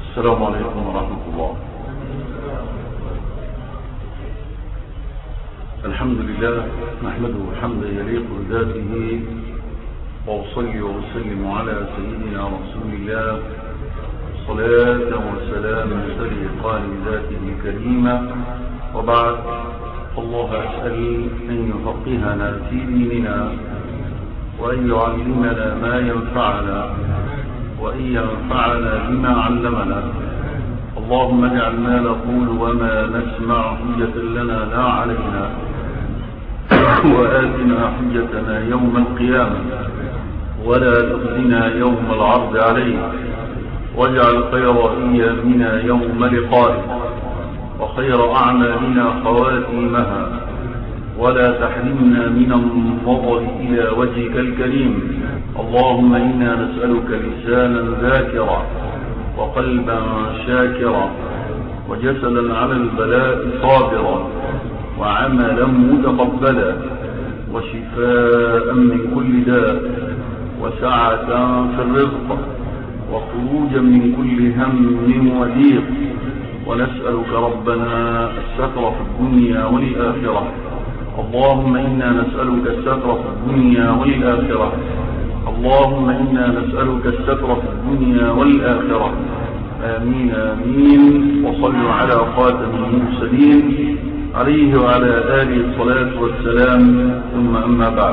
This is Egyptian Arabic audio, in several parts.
السلام عليكم ورحمة الله الحمد لله نحمده حمدا يليق بذاته وأصلي وأسلم على سيدنا رسول الله صلاة وسلاما تليقان بذاته الكريمة وبعد الله أسأل أن يفقهنا في ديننا وأن يعلمنا ما ينفعنا وأن ينفعنا بما علمنا اللهم اجعل ما نقول وما نسمع حجة لنا لا علينا وآتنا حجتنا يوم القيامة ولا تخزنا يوم العرض عليك واجعل خير أيامنا يوم لقائك وخير أعمالنا خواتيمها ولا تحرمنا من النظر إلى وجهك الكريم اللهم إنا نسألك لسانا ذاكرا وقلبا شاكرا وجسدا على البلاء صابرا وعملا متقبلا وشفاء من كل داء وسعة في الرزق وخروجا من كل هم وضيق ونسألك ربنا الستر في الدنيا والآخرة اللهم إنا نسألك الستر في الدنيا والآخرة اللهم إنا نسألك الستر في الدنيا والآخرة آمين آمين وصلوا على خاتم المرسلين عليه وعلى آله الصلاة والسلام ثم أما بعد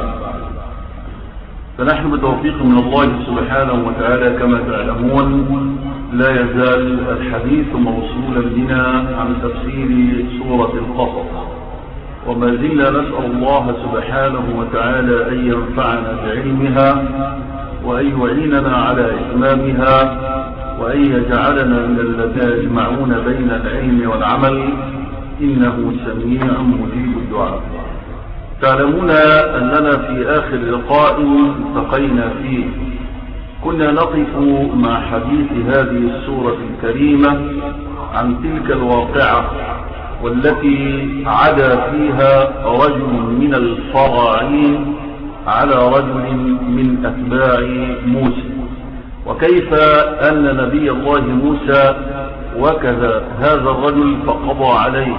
فنحن بتوفيق من الله سبحانه وتعالى كما تعلمون لا يزال الحديث موصولا بنا عن تفسير سورة القصص وما زلنا نسأل الله سبحانه وتعالى أن ينفعنا بعلمها وأن يعيننا على إتمامها وأن يجعلنا من الذين يجمعون بين العلم والعمل إنه سميع مجيب الدعاء تعلمون أننا في آخر لقاء التقينا فيه كنا نقف مع حديث هذه السورة الكريمة عن تلك الواقعة والتي عدا فيها رجل من الفراعين على رجل من أتباع موسى وكيف أن نبي الله موسى وكذا هذا الرجل فقضى عليه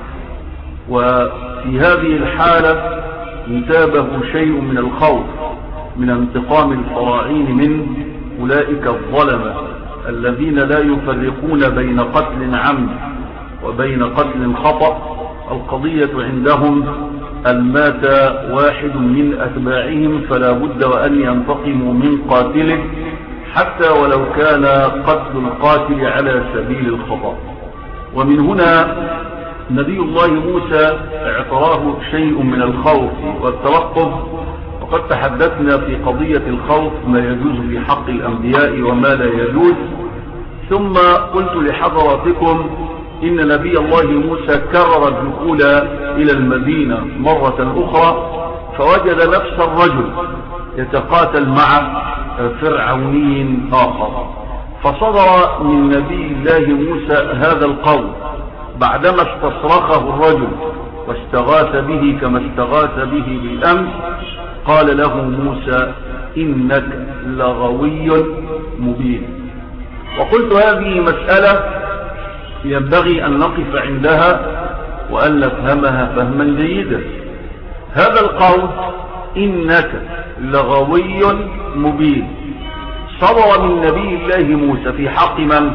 وفي هذه الحالة انتابه شيء من الخوف من انتقام الفراعين من أولئك الظلمة الذين لا يفرقون بين قتل عمد وبين قتل خطأ القضية عندهم أن مات واحد من أتباعهم فلا بد وأن ينتقموا من قاتله حتى ولو كان قتل القاتل على سبيل الخطأ ومن هنا نبي الله موسى اعتراه شيء من الخوف والترقب وقد تحدثنا في قضية الخوف ما يجوز في حق الأنبياء وما لا يجوز ثم قلت لحضراتكم إن نبي الله موسى كرر الدخول إلى المدينة مرة أخرى فوجد نفس الرجل يتقاتل مع فرعوني آخر فصدر من نبي الله موسى هذا القول بعدما استصرخه الرجل واستغاث به كما استغاث به بالأمس قال له موسى إنك لغوي مبين وقلت هذه مسألة ينبغي أن نقف عندها وأن نفهمها فهما جيدا هذا القول إنك لغوي مبين صدر من نبي الله موسى في حق من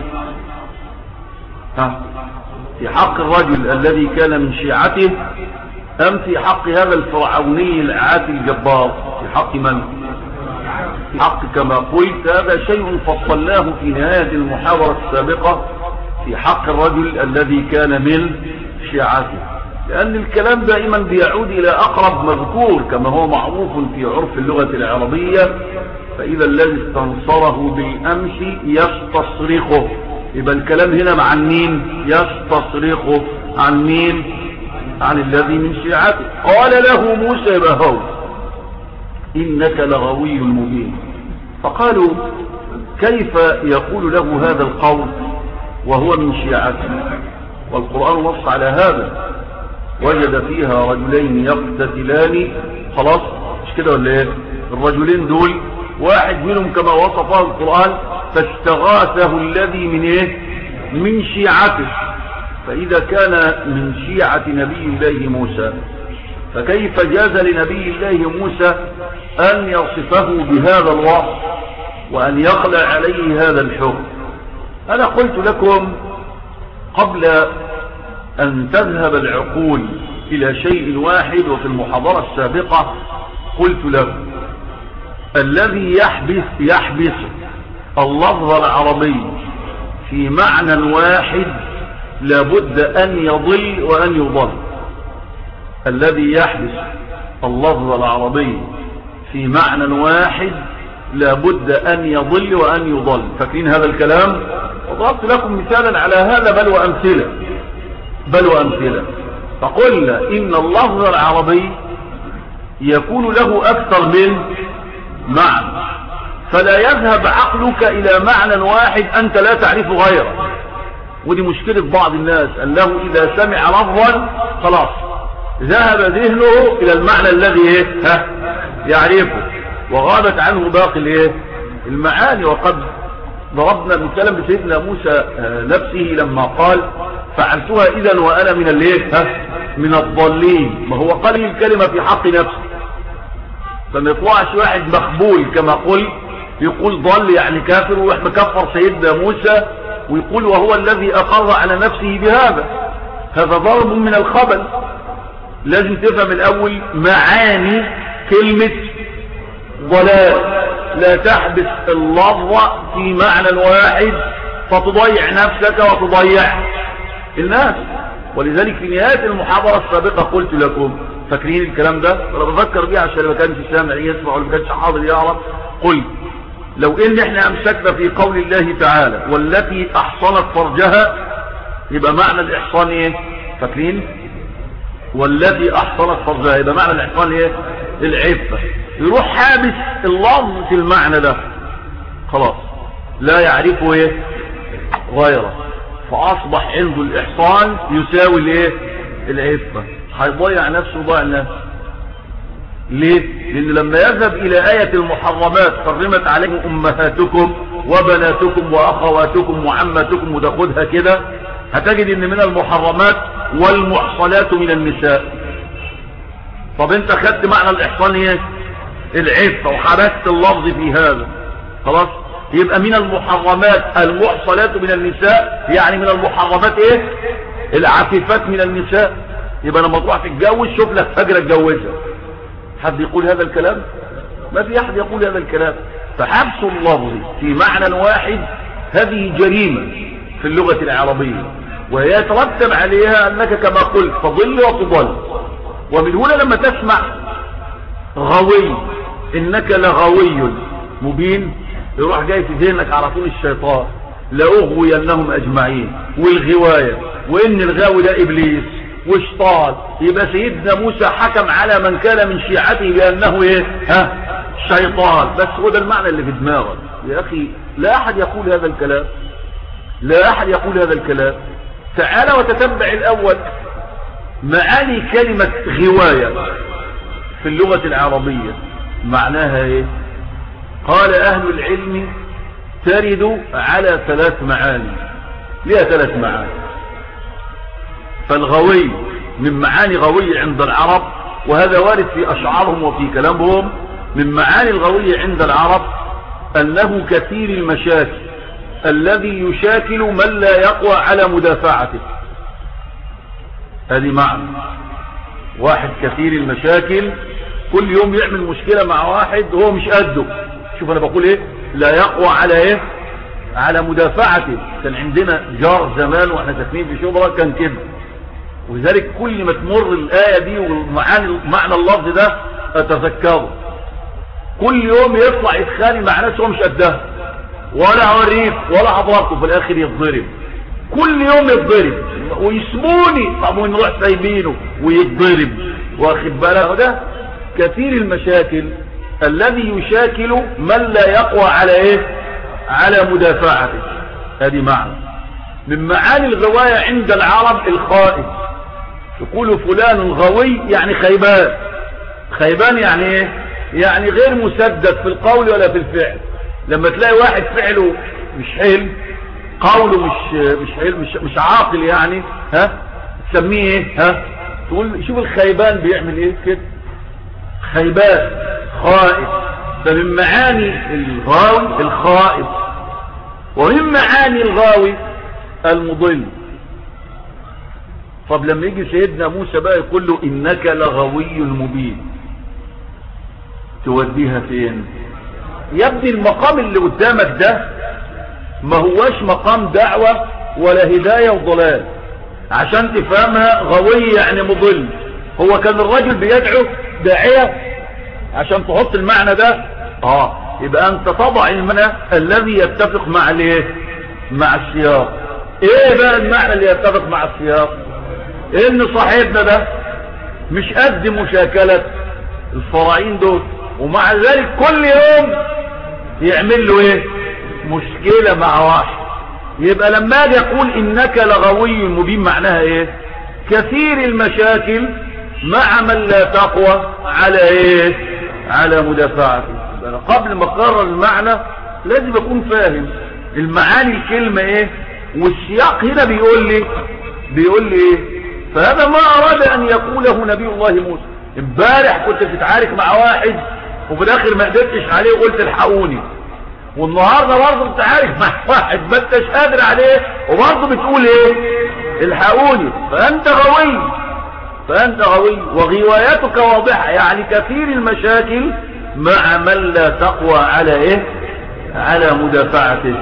ها في حق الرجل الذي كان من شيعته أم في حق هذا الفرعوني العاتي الجبار في حق من في حق كما قلت هذا شيء فصلناه في نهاية المحاورة السابقة في حق الرجل الذي كان من شيعته لأن الكلام دائما بيعود إلى أقرب مذكور كما هو معروف في عرف اللغة العربية فإذا الذي استنصره بالأمس يستصرخه يبقى الكلام هنا عن مين يستصرخه عن مين عن الذي من شيعته قال له موسى بهو إنك لغوي مبين فقالوا كيف يقول له هذا القول وهو من شيعته والقرآن نص على هذا وجد فيها رجلين يقتتلان خلاص مش كده ولا ايه الرجلين دول واحد منهم كما وصفه القرآن فاستغاثه الذي من ايه من شيعته فإذا كان من شيعة نبي الله موسى فكيف جاز لنبي الله موسى أن يصفه بهذا الوصف وأن يخلع عليه هذا الحكم أنا قلت لكم قبل أن تذهب العقول إلى شيء واحد وفي المحاضرة السابقة قلت لكم الذي يحبس يحبس اللفظ العربي في معنى واحد لابد أن يضل وأن يضل الذي يحبس اللفظ العربي في معنى واحد لابد أن يضل وأن يضل فاكرين هذا الكلام وضربت لكم مثالا على هذا بل وأمثلة بل وأمثلة فقلنا إن اللفظ العربي يكون له أكثر من معنى فلا يذهب عقلك إلى معنى واحد أنت لا تعرف غيره ودي مشكلة بعض الناس أنه إذا سمع لفظا خلاص ذهب ذهنه إلى المعنى الذي إيه؟ ها يعرفه وغابت عنه باقي الإيه؟ المعاني وقد ضربنا مثالا بسيدنا موسى نفسه لما قال فعلتها إذا وأنا من الإيه؟ ها من الضالين ما هو قال الكلمة في حق نفسه فما يطلعش واحد مخبول كما قل يقول ضل يعني كافر ويروح مكفر سيدنا موسى ويقول وهو الذي أقر على نفسه بهذا هذا ضرب من الخبل لازم تفهم الأول معاني كلمة ضلال لا تحبس اللفظ في معنى واحد فتضيع نفسك وتضيع الناس ولذلك في نهاية المحاضرة السابقة قلت لكم فاكرين الكلام ده انا بفكر بيه عشان ما كانش سامع يسمع ولا ما كانش حاضر يعرف قلت لو ان احنا امسكنا في قول الله تعالى والتي احصنت فرجها يبقى معنى الاحصان ايه فاكرين والتي احصنت فرجها يبقى معنى الاحصان ايه العفة يروح حابس اللفظ في المعنى ده خلاص لا يعرفه ايه غيره فاصبح عنده الاحصان يساوي الايه العفة هيضيع نفسه وضيع الناس ليه لان لما يذهب الى آية المحرمات حرمت عليكم امهاتكم وبناتكم واخواتكم وعماتكم وتاخدها كده هتجد ان من المحرمات والمحصنات من النساء طب انت خدت معنى الاحصان ايه العفة وحبست اللفظ في هذا خلاص يبقى من المحرمات المحصنات من النساء يعني من المحرمات ايه العفيفات من النساء يبقى لما تروح تتجوز شوف لك فجرة تجوزها حد يقول هذا الكلام ما في احد يقول هذا الكلام فحبس اللفظ في معنى واحد هذه جريمة في اللغة العربية ويترتب عليها انك كما قلت تضل وتضل ومن هنا لما تسمع غوي انك لغوي مبين يروح جاي في ذهنك على طول الشيطان لأغوينهم أجمعين والغواية وإن الغاوي ده إبليس وشطان يبقى سيدنا موسى حكم على من كان من شيعته بأنه إيه ها شيطان بس هو ده المعنى اللي في دماغك يا أخي لا أحد يقول هذا الكلام لا أحد يقول هذا الكلام تعال وتتبع الأول معاني كلمة غواية في اللغة العربية معناها ايه قال اهل العلم ترد على ثلاث معاني لها ثلاث معاني فالغوي من معاني غوي عند العرب وهذا وارد في اشعارهم وفي كلامهم من معاني الغوي عند العرب انه كثير المشاكل الذي يشاكل من لا يقوى على مدافعته هذه معنى واحد كثير المشاكل كل يوم يعمل مشكلة مع واحد هو مش قده شوف انا بقول ايه لا يقوى على ايه على مدافعته كان عندنا جار زمان واحنا ساكنين في شبرا كان كده ولذلك كل ما تمر الآية دي ومعنى معنى اللفظ ده اتذكره كل يوم يطلع يتخانق مع ناس هو مش قدها ولا اوريك ولا حضرته في الاخر يتضرب كل يوم يتضرب ويسموني طب ونروح سايبينه ويتضرب واخد بالك ده كثير المشاكل الذي يشاكل من لا يقوى على ايه على مدافعته هذه معنى من معاني الغواية عند العرب الخائف يقول فلان غوي يعني خيبان خيبان يعني ايه يعني غير مسدد في القول ولا في الفعل لما تلاقي واحد فعله مش حلم قوله مش مش مش, مش عاقل يعني ها تسميه ايه ها تقول شوف الخيبان بيعمل ايه كده خيبان خائف فمن معاني الغاوي الخائف ومن معاني الغاوي المضل طب لما يجي سيدنا موسى بقى يقول له انك لغوي مبين توديها فين يا ابني المقام اللي قدامك ده ما هوش مقام دعوة ولا هداية وضلال عشان تفهمها غوي يعني مضل هو كان الراجل بيدعو داعية عشان تحط المعنى ده اه يبقى انت تضع المعنى الذي يتفق مع الايه مع السياق ايه بقى المعنى اللي يتفق مع السياق ان صاحبنا ده مش قد مشاكلة الفراعين دول ومع ذلك كل يوم يعمل له ايه مشكلة مع واحد يبقى لما اجي اقول انك لغوي مبين معناها ايه كثير المشاكل مع من لا تقوى على ايه على مدافعته قبل ما اقرر المعنى لازم اكون فاهم المعاني الكلمة ايه والسياق هنا بيقول لي بيقول لي ايه فهذا ما اراد ان يقوله نبي الله موسى امبارح كنت بتتعارك مع واحد وفي الاخر ما قدرتش عليه وقلت الحقوني والنهاردة برضه بتعارك مع واحد ما انتش قادر عليه وبرضه بتقول ايه الحقوني فانت غوي فانت غوي وغوايتك واضحة يعني كثير المشاكل مع من لا تقوى على ايه على مدافعته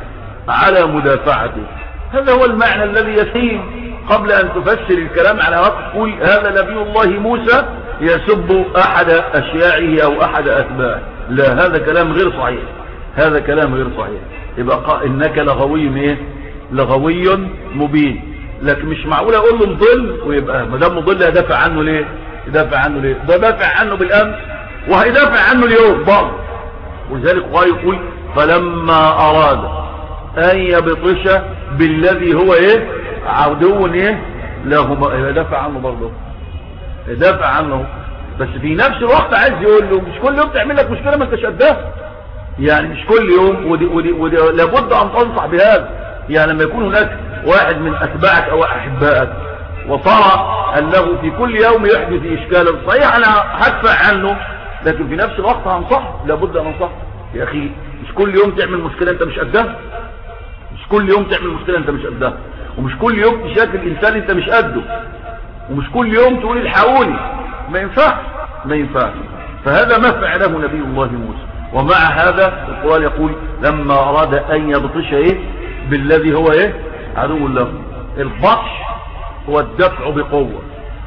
على مدافعته هذا هو المعنى الذي يسير قبل ان تفسر الكلام على وقت تقول هذا نبي الله موسى يسب احد اشياعه او احد اتباعه لا هذا كلام غير صحيح هذا كلام غير صحيح يبقى انك لغوي ايه لغوي مبين لكن مش معقول اقول له مضل ويبقى ما دام مضل هدافع عنه ليه يدافع عنه ليه ده دافع عنه بالامس وهيدافع عنه اليوم برضه ولذلك الله يقول فلما اراد ان يبطش بالذي هو ايه عدو ايه له يدافع عنه برضه يدافع عنه بس في نفس الوقت عايز يقول له مش كل يوم تعمل لك مشكله ما انتش قدها يعني مش كل يوم ودي ودي ودي لابد ان تنصح بهذا يعني لما يكون هناك واحد من اتباعك او احبائك وترى انه في كل يوم يحدث اشكالا صحيح انا هدفع عنه لكن في نفس الوقت هنصح لابد ان انصح يا اخي مش كل يوم تعمل مشكله انت مش قدها مش كل يوم تعمل مشكله انت مش قدها ومش كل يوم تشاكل انسان انت مش قده ومش كل يوم تقول الحقوني ما ينفعش ما ينفعش فهذا ما فعله نبي الله موسى ومع هذا القرآن يقول لما أراد أن يبطش إيه بالذي هو إيه عدو له البطش هو الدفع بقوة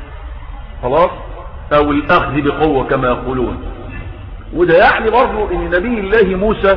خلاص أو الأخذ بقوة كما يقولون وده يعني برضو ان نبي الله موسى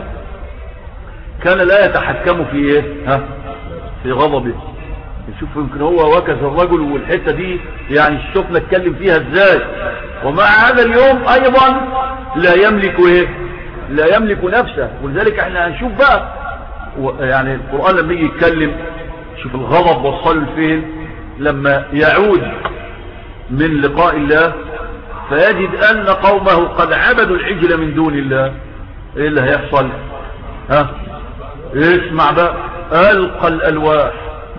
كان لا يتحكم في ايه ها في غضبه نشوف يمكن هو وكز الرجل والحتة دي يعني شفنا اتكلم فيها ازاي ومع هذا اليوم ايضا لا يملك ايه لا يملك نفسه ولذلك احنا هنشوف بقى يعني القرآن لما يجي يتكلم شوف الغضب وصل فين لما يعود من لقاء الله فيجد ان قومه قد عبدوا العجل من دون الله ايه اللي هيحصل ها اسمع بقى القى الالواح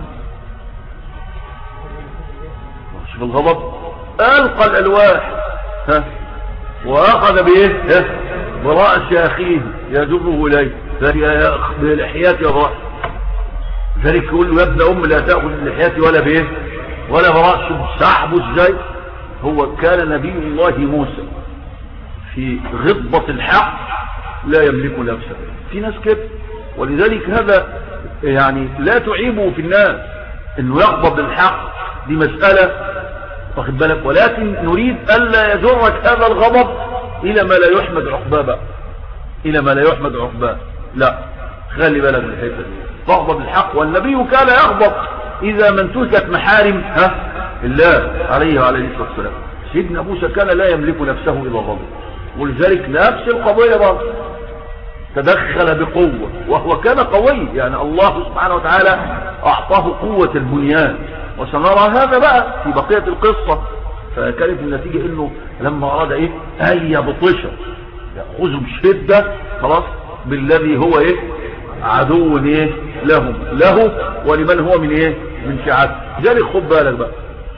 شوف الغضب القى الالواح ها واخذ بايه ها برأس اخيه يدبه اليه فيأخذ بلحياتي الرأس ذلك يقول له يا ابن ام لا تأخذ بلحياتي ولا بايه ولا برأسه سحبه ازاي هو كان نبي الله موسى في غضبة الحق لا يملك نفسه في ناس كده ولذلك هذا يعني لا تعيبه في الناس انه يغضب للحق دي مسألة واخد بالك ولكن نريد ألا يجرك هذا الغضب إلى ما لا يحمد عقباه بقى إلى ما لا يحمد عقباه لا خلي بالك من الحته دي تغضب الحق والنبي كان يغضب إذا ما انتهكت محارم ها الله عليه وعلى الصلاة والسلام سيدنا موسى كان لا يملك نفسه إلى الغضب ولذلك نفس القضية برضه تدخل بقوة وهو كان قوي يعني الله سبحانه وتعالى أعطاه قوة البنيان وسنرى هذا بقى في بقية القصة فكانت النتيجة انه لما اراد ايه ان يبطشه يأخذه بشدة خلاص بالذي هو ايه عدو ايه لهم له ولمن هو من ايه من شيعته ذلك خد بالك بقى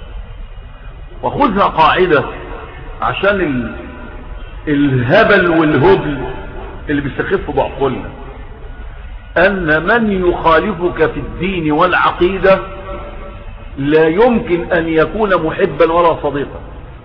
وخذها قاعدة عشان ال... الهبل والهبل اللي بيستخف بعقولنا ان من يخالفك في الدين والعقيدة لا يمكن ان يكون محبا ولا صديقا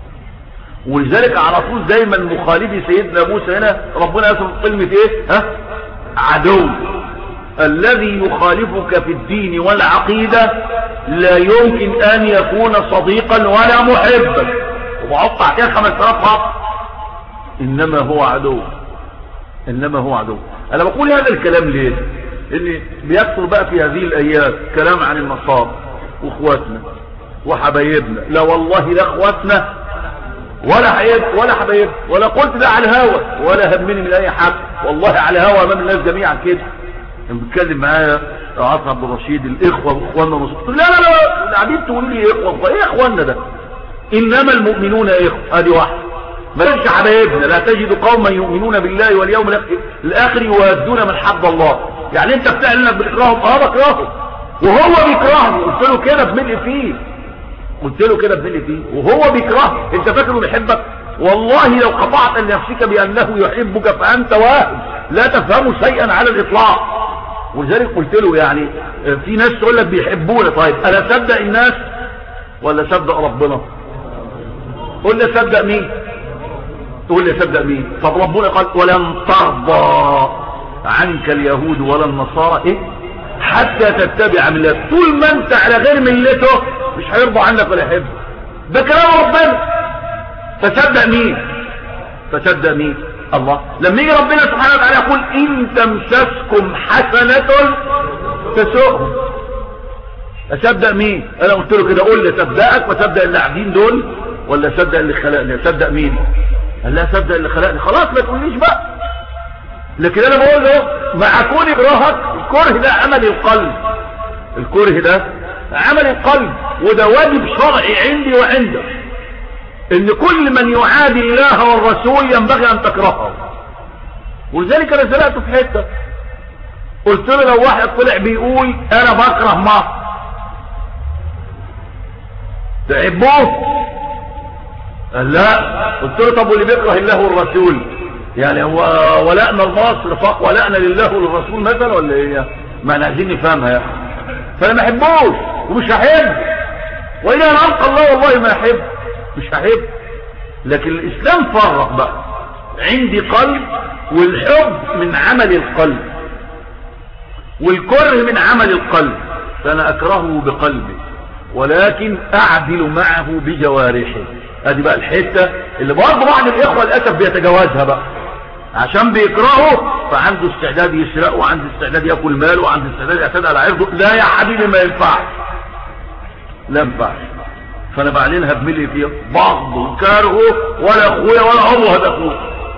ولذلك على طول دايما مخالفي سيدنا موسى هنا ربنا يصف كلمة ايه ها عدو الذي يخالفك في الدين والعقيدة لا يمكن ان يكون صديقا ولا محبا وبقطع كده خمس خط انما هو عدو انما هو عدو انا بقول هذا الكلام ليه ان بيكثر بقى في هذه الايام كلام عن النصارى واخواتنا وحبايبنا لا والله لا اخواتنا ولا حبايب ولا حبايب ولا قلت ده على الهوى ولا همني من اي حد والله على الهوى امام الناس جميعا كده كان بيتكلم معايا عاصم عبد الرشيد الاخوه واخواننا لا لا لا قاعدين تقولوا لي اخوه ايه اخواننا ده انما المؤمنون اخوه ادي واحد مالكش حبايبنا لا تجد قوما يؤمنون بالله واليوم الاخر يوادون من حد الله يعني انت بتعلن انك بتكرههم اه بكرههم وهو بيكرهني قلت له كده بملء فيه قلت له كده بملء فيه وهو بيكرهه انت فاكره بيحبك والله لو قطعت لنفسك بانه يحبك فانت واهم لا تفهم شيئا على الاطلاق ولذلك قلت له يعني في ناس تقول لك بيحبونا طيب انا صدق الناس ولا صدق ربنا قول لي صدق مين تقول لي صدق مين طب ربنا قال ولن ترضى عنك اليهود ولا النصارى ايه حتى تتبع ملته طول ما انت على غير ملته مش هيرضى عنك ولا يحبك ده كلام ربنا فصدق مين فصدق مين الله لما يجي ربنا سبحانه وتعالى يقول ان تمسسكم حسنة تسوءهم اصدق مين انا قلت له كده قول لي صدقك وصدق اللي قاعدين دول ولا صدق اللي خلقني صدق مين قال لا صدق اللي خلقني خلاص ما تقوليش بقى لكن انا بقول له مع كون اكراهك الكره ده عمل القلب الكره ده عمل القلب وده واجب شرعي عندي وعندك ان كل من يعادي الله والرسول ينبغي ان تكرهه ولذلك انا سرقته في حته قلت له لو واحد طلع بيقول انا بكره مصر تحبوه قال لا قلت له طب واللي بيكره الله والرسول يعني هو ولأنا لمصر فوق ولأنا لله وللرسول مثلا ولا ايه ما احنا عايزين نفهمها يا فانا ما احبوش ومش هحب واذا انا القى الله والله ما احب مش هحب لكن الاسلام فرق بقى عندي قلب والحب من عمل القلب والكره من عمل القلب فانا اكرهه بقلبي ولكن اعدل معه بجوارحي ادي بقى الحتة اللي برضه بعض الاخوة للاسف بيتجاوزها بقى عشان بيكرهه فعنده استعداد يسرق وعنده استعداد ياكل ماله وعنده استعداد يعتدي على عرضه لا يا حبيبي ما ينفعش لا ينفعش فانا بعدين هبملي فيه بغض وكارهه ولا اخويا ولا عمره هذا اخوه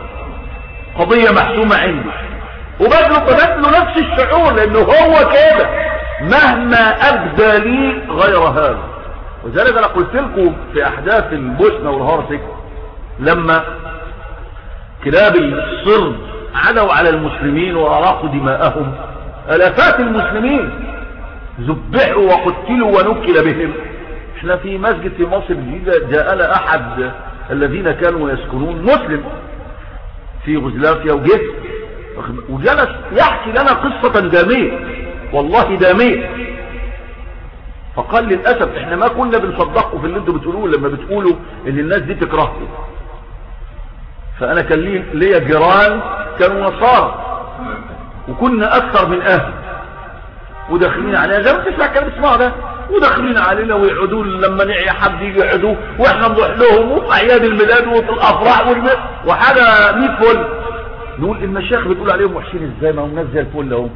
قضية محسومة عندي وبدله بدله نفس الشعور لانه هو كده مهما ابدى لي غير هذا وذلك انا قلت لكم في احداث البوسنة والهرسك لما كلاب الصرب عدوا على المسلمين واراقوا دماءهم الافات المسلمين ذبحوا وقتلوا ونكل بهم احنا في مسجد في مصر الجديدة جاءنا احد الذين كانوا يسكنون مسلم في غزلافيا وجه وجلس يحكي لنا قصة دامية والله دامية فقال للأسف احنا ما كنا بنصدقه في اللي انتوا بتقولوه لما بتقولوا ان الناس دي تكرهكم فانا كان لي ليا جيران كانوا نصارى وكنا اكثر من اهل وداخلين علينا زي ما تسمع كلام اسمعوا ده وداخلين علينا ويقعدوا لما نعي حد يجي يقعدوا واحنا نروح لهم وفي اعياد الميلاد وفي الافراح والميلاد وحاجه 100 فل نقول المشايخ بتقول عليهم وحشين ازاي ما هم ناس زي الفل اهو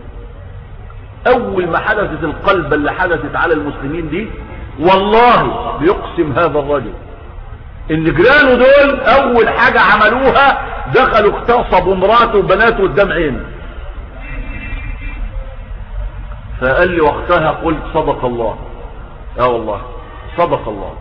اول ما حدثت القلبة اللي حدثت على المسلمين دي والله بيقسم هذا الرجل ان جيرانه دول اول حاجة عملوها دخلوا اغتصبوا مراته وبناته قدام عينه فقال لي وقتها قلت صدق الله اه والله صدق الله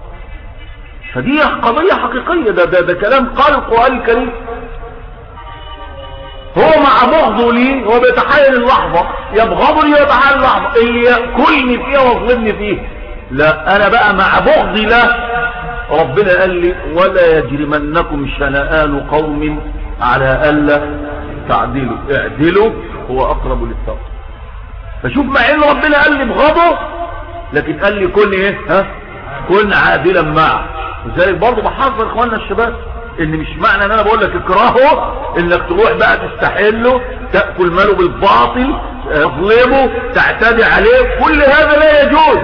فدي قضية حقيقية ده, ده, ده كلام قال القرآن الكريم هو مع بغضه لي هو بيتحايل اللحظة يبغضني ويتحايل اللحظة اللي يأكلني فيها ويظلمني فيه لا انا بقى مع بغضي له ربنا قال لي ولا يجرمنكم شنآن قوم على ألا تعدلوا اعدلوا هو اقرب للتقوى فشوف مع ان ربنا قال لي بغضه لكن قال لي كن ايه ها كن عادلا معه وذلك برضه بحذر اخواننا الشباب ان مش معنى ان انا بقول لك اكرهه انك تروح بقى تستحله تأكل ماله بالباطل اظلمه تعتدي عليه كل هذا لا يجوز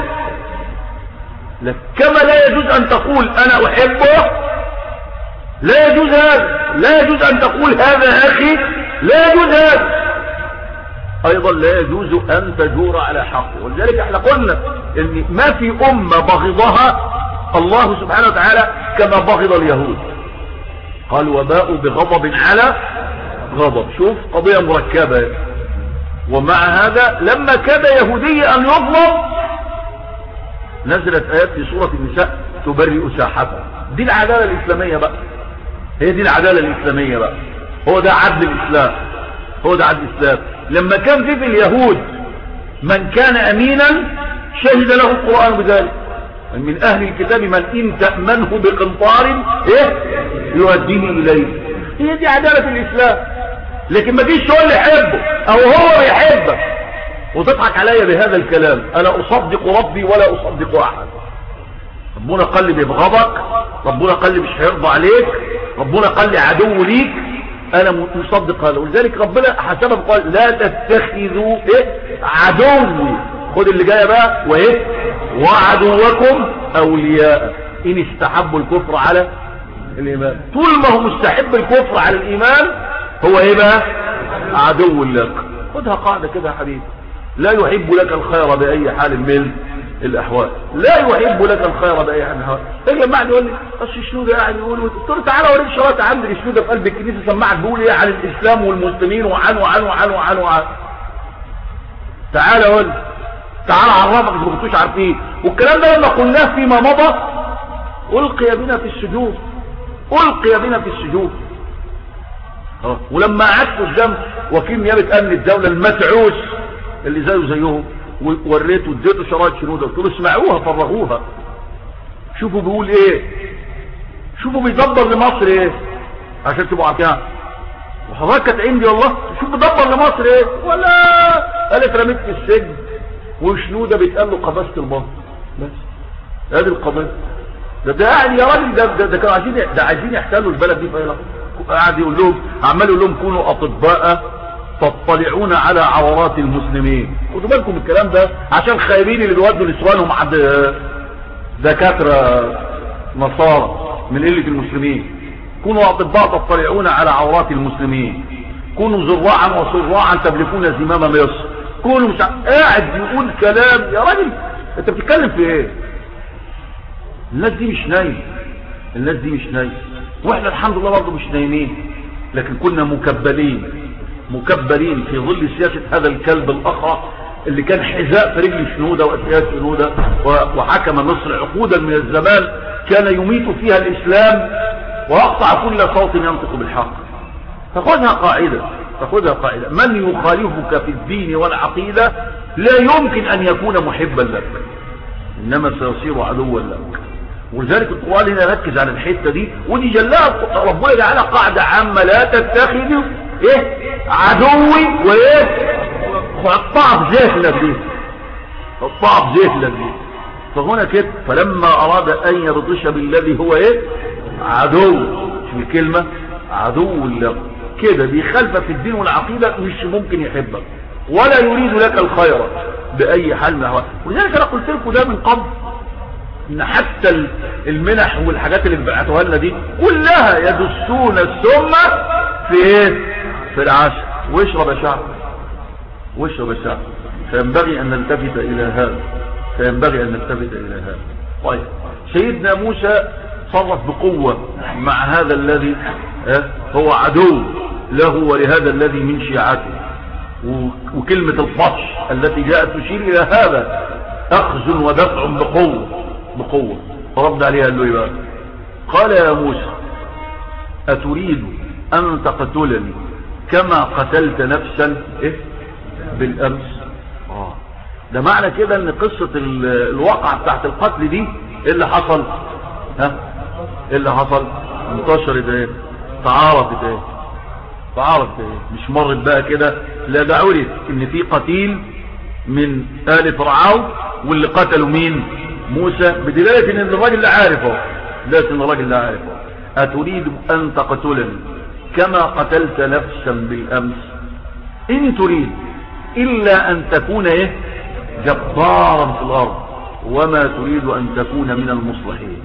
كما لا يجوز ان تقول انا احبه لا يجوز هذا لا يجوز ان تقول هذا اخي لا يجوز هذا ايضا لا يجوز ان تجور على حقه ولذلك احنا قلنا ان ما في امة بغضها الله سبحانه وتعالى كما بغض اليهود قال وباءوا بغضب على غضب شوف قضية مركبة ومع هذا لما كاد يهودي ان يظلم نزلت ايات في سورة النساء تبرئ ساحته دي العدالة الاسلامية بقى هي دي العدالة الاسلامية بقى هو ده عدل الاسلام هو ده عدل الاسلام لما كان في في اليهود من كان امينا شهد له القرآن بذلك من اهل الكتاب من ان تأمنه بقنطار ايه يؤديه اليه هي دي عدالة الاسلام لكن ما فيش تقول لي حبه او هو يحبك وتضحك عليا بهذا الكلام انا اصدق ربي ولا اصدق احد ربنا قال لي بيبغضك ربنا قال لي مش هيرضى عليك ربنا قال لي عدو ليك انا مصدق هذا ولذلك ربنا حسبه قال لا تتخذوا ايه عدوي خد اللي جايه بقى وايه وعدوكم اولياء ان استحبوا الكفر على الايمان طول ما هو مستحب الكفر على الايمان هو ايه بقى عدو لك خدها قاعده كده يا حبيبي لا يحب لك الخير باي حال من الاحوال لا يحب لك الخير باي حال من الاحوال يجي بعد يقول لي اصل الشنودة قاعد يقول قلت له تعالى اوريك شرايط عندي الشنودة في قلب الكنيسه سمعك بيقول ايه عن الاسلام والمسلمين وعن وعن وعن وعن وعن تعالى قول تعالى عرفك ما كنتوش عارفين والكلام ده لما قلناه فيما مضى القي بنا في السجود القي بنا في السجود ولما قعدت قدام وكيل نيابه امن الدوله المتعوس اللي زيه زيهم وريته اديته شرايط شنوده قلت له اسمعوها فرغوها شوفوا بيقول ايه شوفوا بيدبر لمصر ايه عشان تبقوا عارفين وحضرتك كانت عندي والله شوف بيدبر لمصر ايه ولا قالت رميت في السجن وشنوده بيتقال له قفزت البطن بس هذه القضيه ده ده قاعد يا راجل ده ده, ده كانوا عايزين ده عايزين يحتلوا البلد دي في قاعد يقول لهم عمال يقول لهم كونوا اطباء تطلعون على عورات المسلمين خدوا بالكم الكلام ده عشان خايبين اللي بيودوا نسوانهم عند دكاتره نصارى من قله المسلمين كونوا اطباء تطلعون على عورات المسلمين كونوا زراعا وصراعا تملكون زمام مصر كونوا مش قاعد يقول كلام يا راجل انت بتتكلم في ايه الناس دي مش نايم الناس دي مش نايم واحنا الحمد لله برضه مش نايمين لكن كنا مكبلين مكبرين في ظل سياسة هذا الكلب الأخرى اللي كان حذاء في رجل شنودة وأسياد شنودة وحكم مصر عقودا من الزمان كان يميت فيها الإسلام ويقطع كل صوت ينطق بالحق فخذها قاعدة فخذها قاعدة من يخالفك في الدين والعقيدة لا يمكن أن يكون محبا لك إنما سيصير عدوا لك ولذلك القرآن هنا ركز على الحتة دي ودي جلاها ربنا جعلها قاعدة عامة لا تتخذوا ايه عدوي وايه حطها بذهلك دي حطها بذهلك دي فهنا كده فلما اراد ان يبطش بالذي هو ايه عدو شو الكلمة عدو لك كده بيخالفك في الدين والعقيدة مش ممكن يحبك ولا يريد لك الخير بأي حال من الاحوال ولذلك انا قلت لكم ده من قبل ان حتى المنح والحاجات اللي بعتوها لنا دي كلها يدسون السم في ايه في العشر واشرب يا شعب واشرب يا شعب فينبغي ان نلتفت الى هذا فينبغي ان نلتفت الى هذا طيب سيدنا موسى صرف بقوة مع هذا الذي هو عدو له ولهذا الذي من شيعته وكلمة الفطش التي جاءت تشير الى هذا اخذ ودفع بقوة بقوة فرد عليها قال له إيه قال يا موسى أتريد أن تقتلني كما قتلت نفسا إيه؟ بالأمس آه. ده معنى كده ان قصة الواقعة بتاعت القتل دي ايه اللي حصل ها ايه اللي حصل انتشرت ايه تعارفت ايه تعارفت ايه مش مرت بقى كده لا ده عرف ان في قتيل من آل فرعون واللي قتلوا مين موسى بدلالة ان الراجل اللي عارفه دلالة ان الراجل اللي عارفه اتريد ان تقتلني كما قتلت نفسا بالامس ان تريد الا ان تكون ايه جبارا في الارض وما تريد ان تكون من المصلحين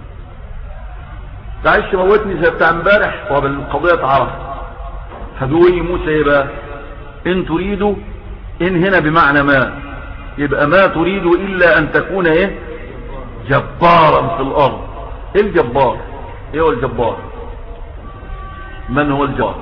تعيش موتني زي بتاع امبارح طب القضية اتعرف فبيقول موسى ايه بقى ان تريد ان هنا بمعنى ما يبقى ما تريد الا ان تكون ايه جبارا في الارض ايه الجبار ايه هو الجبار من هو الجبار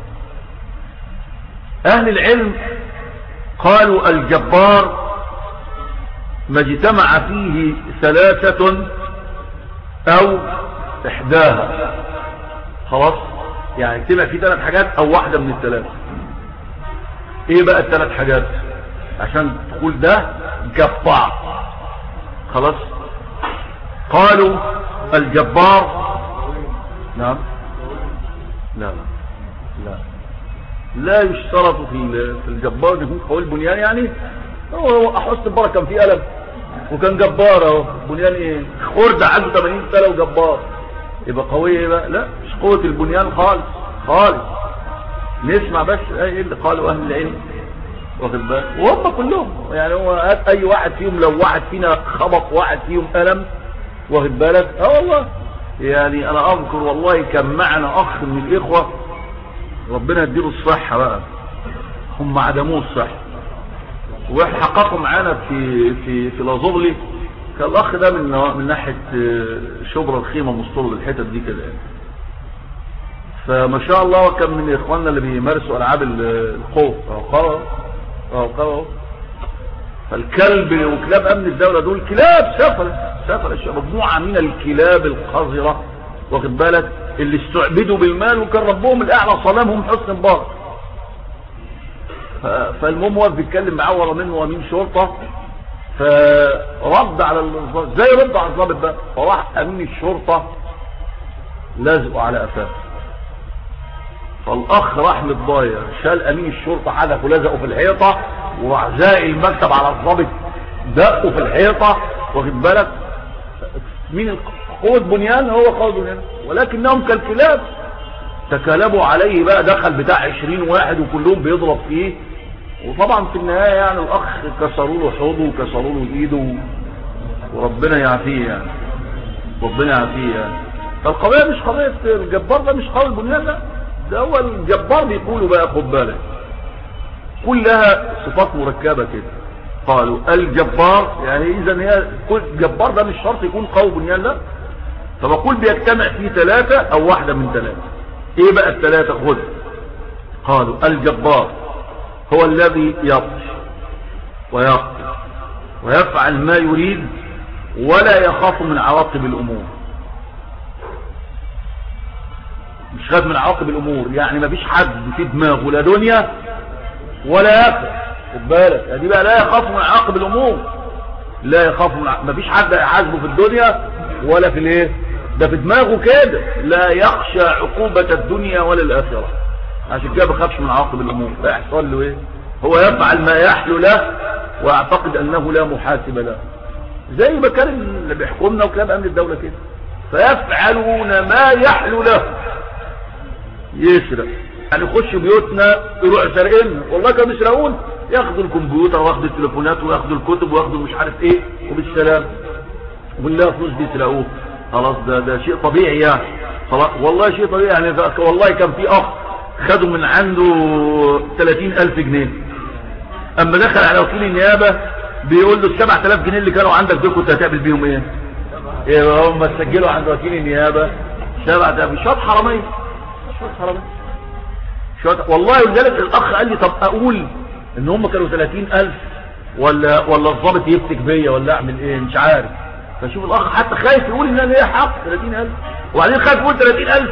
اهل العلم قالوا الجبار ما اجتمع فيه ثلاثة او احداها خلاص يعني اجتمع فيه ثلاث حاجات او واحدة من الثلاثة ايه بقى الثلاث حاجات عشان تقول ده جبار خلاص قالوا الجبار نعم لا لا لا يشترط في في الجبار يكون قوي البنيان يعني هو احس البركه كان في قلم وكان جبار اهو بنيان ايه خرد عنده 80 سنه وجبار يبقى قوي ايه بقى لا مش قوه البنيان خالص خالص نسمع بس ايه اللي قالوا اهل العلم واخد بالك وهم كلهم يعني هو هات اي واحد فيهم لو واحد فينا خبط واحد فيهم قلم واخد بالك اه والله يعني انا اذكر والله كان معنا اخ من الاخوة ربنا يديله الصحة بقى هم عدموه الصحة وحققوا معانا في في في لازوغلي كان الاخ ده من من ناحيه شبرا الخيمه مستور الحتت دي كده يعني فما شاء الله كان من اخواننا اللي بيمارسوا العاب الخوف قرأ قرأ فالكلب وكلاب امن الدولة دول كلاب سفلة سفلة مجموعة من الكلاب القذرة واخد بالك اللي استعبدوا بالمال وكان ربهم الاعلى صنمهم حسن مبارك فالمهم واقف بيتكلم معاه ورا منه ومين شرطة فرد على الضابط زي رد على الضابط ده فراح امين الشرطة لازقوا على قفاه فالاخ راح متضايق شال امين الشرطة حدف ولزقه في الحيطة وراح زائل المكتب على الضابط دقه في الحيطة واخد بالك مين قوة بنيان هو قوة بنيان ولكنهم كالكلاب تكالبوا عليه بقى دخل بتاع عشرين واحد وكلهم بيضرب فيه وطبعا في النهاية يعني الاخ كسروا له حوضه وكسروا له ايده وربنا يعافيه يعني ربنا يعافيه يعني فالقضية مش قضية الجبار ده مش قوي البنيان ده ده هو الجبار بيقولوا بقى خد بالك كلها صفات مركبة كده قالوا الجبار يعني اذا هي كل جبار ده مش شرط يكون قوي بنيان لا فبقول بيجتمع فيه ثلاثة او واحدة من ثلاثة ايه بقى الثلاثة خد قالوا الجبار هو الذي يبطش ويقتل ويفعل ما يريد ولا يخاف من عواقب الامور مش خاف من عواقب الامور يعني ما فيش حد في دماغه لا دنيا ولا اخره خد بالك دي بقى لا يخاف من عواقب الامور لا يخاف من ع... ما فيش حد يحاسبه في الدنيا ولا في الايه ده في دماغه كده لا يخشى عقوبة الدنيا ولا الاخره عشان كده بخافش من عواقب الامور فيحصل له ايه هو يفعل ما يحلو له ويعتقد انه لا محاسب له زي ما كان اللي بيحكمنا وكلام امن الدولة كده فيفعلون ما يحلو له يسرق يعني يخش بيوتنا يروح سارقين والله كانوا يسرقون ياخدوا الكمبيوتر وياخدوا التليفونات وياخدوا الكتب وياخدوا مش عارف ايه وبالسلام وبالله فلوس بيسرقوه خلاص ده ده شيء طبيعي يعني خلاص والله شيء طبيعي يعني والله كان في اخ خدوا من عنده 30 الف جنيه اما دخل على وكيل النيابة بيقول له ال 7000 جنيه اللي كانوا عندك دول كنت هتعمل بيهم ايه ايه هم سجلوا عند وكيل النيابة 7000 شوط حرامية شوط حرامية شوط والله ولذلك الاخ قال لي طب اقول ان هم كانوا 30000 ولا ولا الضابط يفتك بيا ولا اعمل ايه مش عارف فشوف الاخ حتى خايف يقول ان انا ليا حق 30000 وبعدين خايف يقول 30000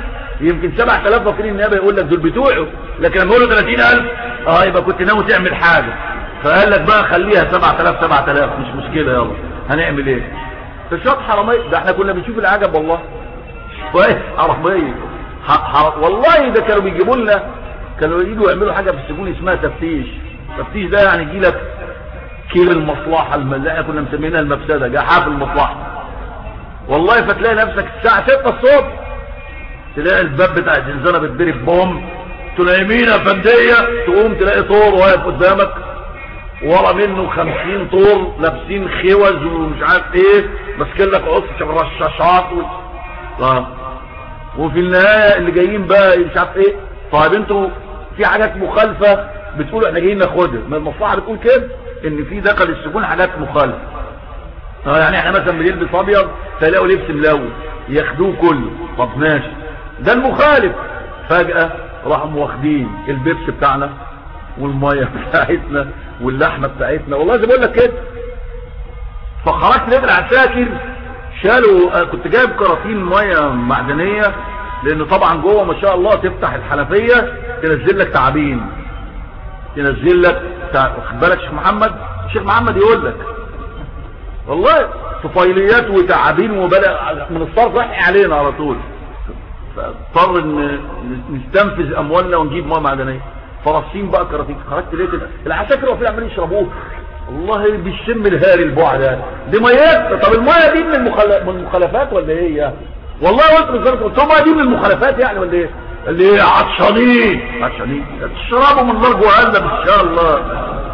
يمكن 7000 وكيل النيابه يقول لك دول بتوعه لكن لما يقولوا 30000 اه يبقى كنت ناوي تعمل حاجه فقال لك بقى خليها 7000 7000 مش مشكله يلا هنعمل ايه فشوط حراميه ده احنا كنا بنشوف العجب والله كويس حراميه والله ده كانوا بيجيبوا لنا كانوا يجوا يعملوا حاجه في السجون اسمها تفتيش تفتيش ده يعني يجي لك كيل المصلحه الملاحه كنا مسمينها المفسده جحاف المصلحه والله فتلاقي نفسك الساعه 6 الصبح تلاقي الباب بتاع الزنزانه بتضرب بوم تنايمين يا فنديه تقوم تلاقي طور واقف قدامك ورا منه خمسين طور لابسين خوز ومش عارف ايه ماسكين لك عص رشاشات و... طيب وفي النهايه اللي جايين بقى مش عارف ايه طيب انتوا في حاجات مخالفه بتقولوا احنا جايين ناخدها ما المصلحه بتقول كده ان في دخل السجون حاجات مخالفه اه يعني احنا مثلا بنلبس ابيض فيلاقوا لبس ملون ياخدوه كله طب ماشي ده المخالف فجاه راحوا واخدين البيبس بتاعنا والميه بتاعتنا واللحمه بتاعتنا والله زي بقول لك كده فخرجت لقيت العساكر شالوا كنت جايب كراتين ميه معدنيه لان طبعا جوه ما شاء الله تفتح الحنفيه تنزل لك تعابين تنزل لك واخد بالك شيخ محمد الشيخ محمد يقول لك والله طفيليات وتعابين وبدا من الصرف راح علينا على طول فاضطر ان نستنفذ اموالنا ونجيب ميه معدنيه فرصين بقى كراتين خرجت لقيت العساكر واقفين عمالين يشربوه والله بالشم الهاري البوع ده دي ميه طب الميه دي من المخل... من المخالفات ولا ايه يعني والله قلت بالظبط قلت الميه دي من المخالفات يعني ولا ايه اللي ايه عطشانين عطشانين تشربوا من نار جهنم ان شاء الله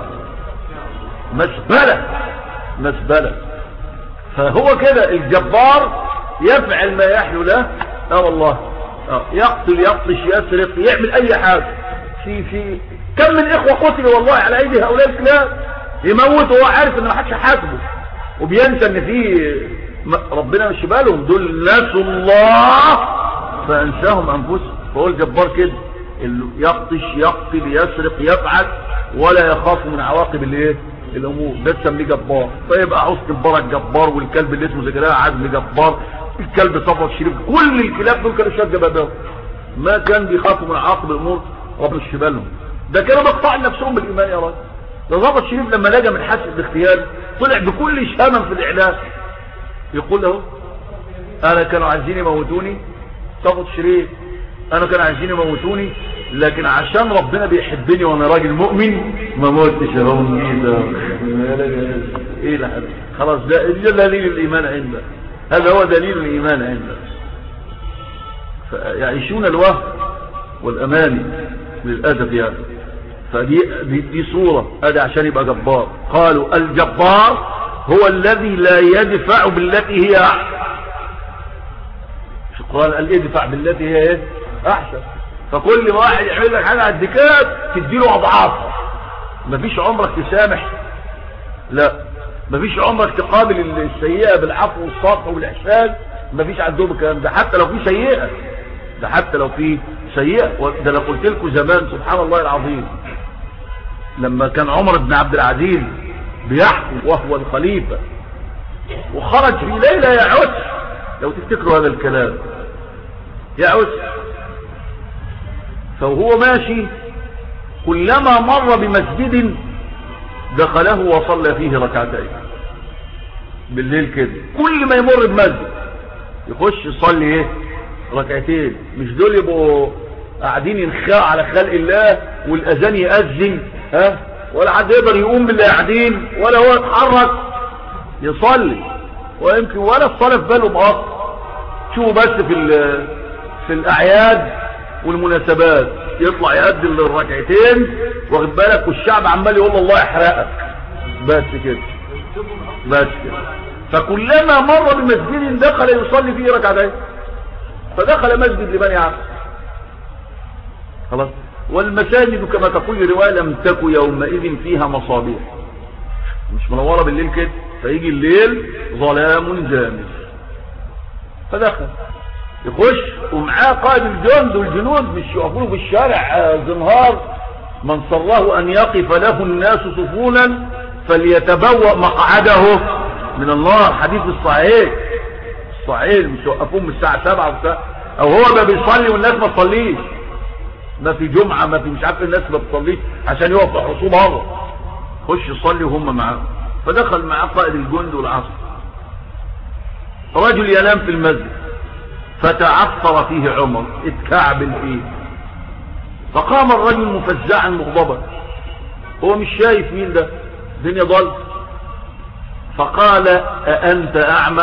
مسبله مسبله فهو كده الجبار يفعل ما يحلو له اه والله اه يقتل يقطش يسرق يعمل اي حاجه في في كم من اخوه قتلوا والله على ايدي هؤلاء الكلاب يموت وهو عارف ان ما حدش حاسبه وبينسى ان في ربنا مش بالهم دول ناسوا الله فانساهم انفسهم فهو الجبار كده اللي يقطش يقتل يسرق يفعل ولا يخاف من عواقب الايه الامور ده تسميه جبار فيبقى عوز جبار الجبار والكلب اللي اسمه زكريا عزم جبار الكلب صفوت شريف كل الكلاب دول كانوا شاد جبابهم ما كان بيخافوا من عواقب الامور ربنا مش بالهم ده كانوا مقطعين نفسهم بالايمان يا راجل ده ظبط شريف لما لقى من حاسب الاغتيال طلع بكل شهامة في الاعلام يقول له انا كانوا عايزين يموتوني ظبط شريف انا كانوا عايزين يموتوني لكن عشان ربنا بيحبني وانا راجل مؤمن ما موتش اهو ايه لحد خلاص ده ده دليل الايمان عنده هذا هو دليل الايمان عنده فيعيشون الوهم والاماني للاسف يعني فدي دي, دي صورة ادي عشان يبقى جبار قالوا الجبار هو الذي لا يدفع بالتي هي احسن القرآن قال ادفع بالتي هي ايه احسن فكل واحد يعمل لك حاجة على الدكات تديله اضعافها مفيش عمرك تسامح لا مفيش عمرك تقابل السيئة بالعفو والصفح والاحسان مفيش عندهم الكلام ده حتى لو في سيئة ده حتى لو في سيئة ده انا قلت لكم زمان سبحان الله العظيم لما كان عمر بن عبد العزيز بيحكم وهو الخليفة وخرج في ليلة يعس لو تفتكروا هذا الكلام يعس فهو ماشي كلما مر بمسجد دخله وصلى فيه ركعتين بالليل كده كل ما يمر بمسجد يخش يصلي ايه ركعتين مش دول يبقوا قاعدين ينخاء على خلق الله والاذان يأذن ها ولا حد يقدر يقوم باللي قاعدين ولا هو يتحرك يصلي ويمكن ولا الصلاة في باله بأصل شوفوا بس في في الأعياد والمناسبات يطلع يأدي الركعتين واخد بالك والشعب عمال يقول الله يحرقك بس كده بس كده فكلما مر بمسجد دخل يصلي فيه ركعتين فدخل مسجد لبني عم خلاص والمساجد كما تقول الرواية لم تك يومئذ فيها مصابيح مش منورة بالليل كده فيجي الليل ظلام جامد فدخل يخش ومعاه قائد الجند والجنود مش يقفوا في الشارع زنهار من صره ان يقف له الناس صفونا فليتبوأ مقعده من النار حديث الصحيح الصحيح مش يوقفوهم من الساعة 7 وساعة او هو ما بيصلي والناس ما تصليش ما في جمعة ما في مش عارف الناس ما بتصليش عشان يقف في حصول بره خش يصلي وهم معاه فدخل معاه قائد الجند والعصر رجل ينام في المسجد فتعثر فيه عمر اتكعبل فيه فقام الرجل مفزعا مغضبا هو مش شايف مين ده الدنيا ضل فقال أأنت أعمى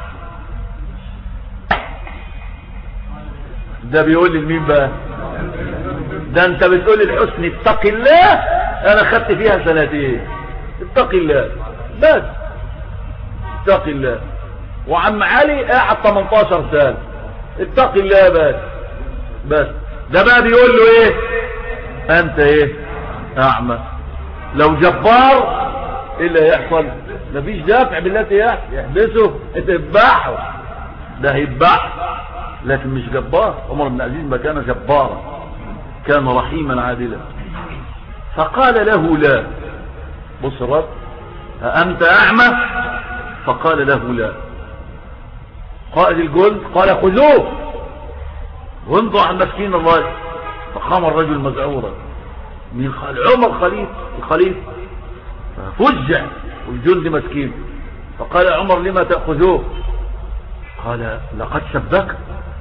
ده بيقول لي لمين بقى ده انت بتقول الحسن اتق الله انا خدت فيها سنتين اتق الله بس اتق الله وعم علي قاعد 18 سنة اتق الله بس بس ده بقى بيقول له ايه انت ايه اعمى لو جبار ايه اللي هيحصل مفيش دافع بالتي يحبسه اتذبحه ده هيذبح لكن مش جبار عمر بن عزيز ما كان جبارا كان رحيما عادلا فقال له لا بص الرب أنت أعمى فقال له لا قائد الجند قال خذوه وانضع عن مسكين الله فقام الرجل مذعورا من قال عمر خليف الخليف ففجع والجند مسكين فقال عمر لما تأخذوه قال لقد سبك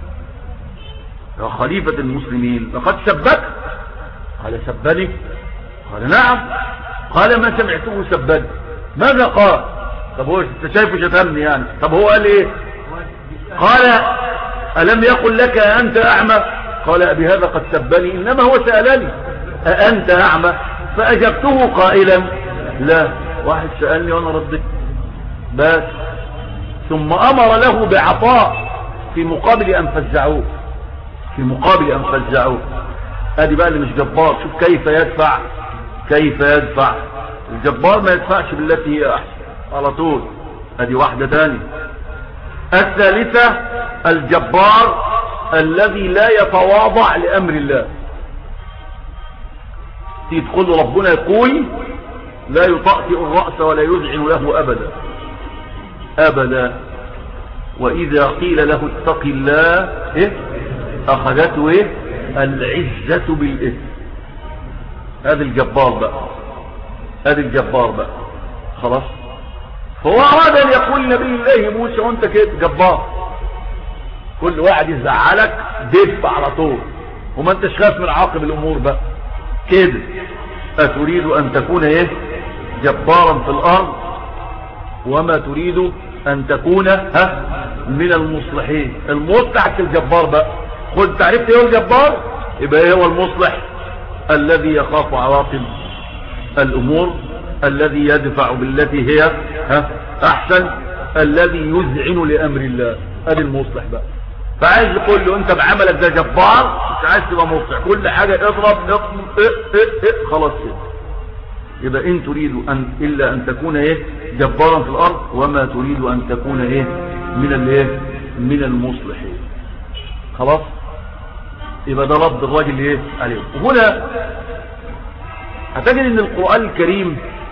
يا خليفة المسلمين لقد سبك قال سبني قال نعم قال ما سمعته سبني ماذا قال طب هو انت شايفه شتمني يعني طب هو قال ايه قال ألم يقل لك أنت أعمى قال بهذا قد سبني إنما هو سألني أأنت أعمى فأجبته قائلا لا واحد سألني وأنا ردت بس ثم أمر له بعطاء في مقابل أن فزعوه في مقابل أن فزعوه ادي بقى اللي مش جبار شوف كيف يدفع كيف يدفع الجبار ما يدفعش بالتي هي أحسن على طول ادي واحدة تاني الثالثة الجبار الذي لا يتواضع لأمر الله تدخل ربنا يقول لا يطأطئ الرأس ولا يذعن له أبدا أبدا وإذا قيل له اتق الله إيه؟ أخذته إيه؟ العزة بالإثم هذا الجبار بقى هذا الجبار بقى خلاص فهو أراد أن يقول نبي الله موسى وانت كده جبار كل واحد يزعلك دب على طول وما انتش خاف من عاقب الأمور بقى كده أتريد أن تكون ايه جبارا في الأرض وما تريد أن تكون ها من المصلحين المصلح الجبار بقى خد تعرفت ايه الجبار يبقى ايه هو المصلح الذي يخاف عواقب الأمور الذي يدفع بالتي هي ها احسن الذي يذعن لامر الله ادي المصلح بقى فعايز يقول له انت بعملك ده جبار مش عايز تبقى مصلح كل حاجة اضرب اقم اه اه اه خلاص كده يبقى ان تريد ان الا ان تكون ايه جبارا في الارض وما تريد ان تكون ايه من الايه من المصلحين خلاص يبقى ده رد الراجل ايه عليه وهنا هتجد ان القرآن الكريم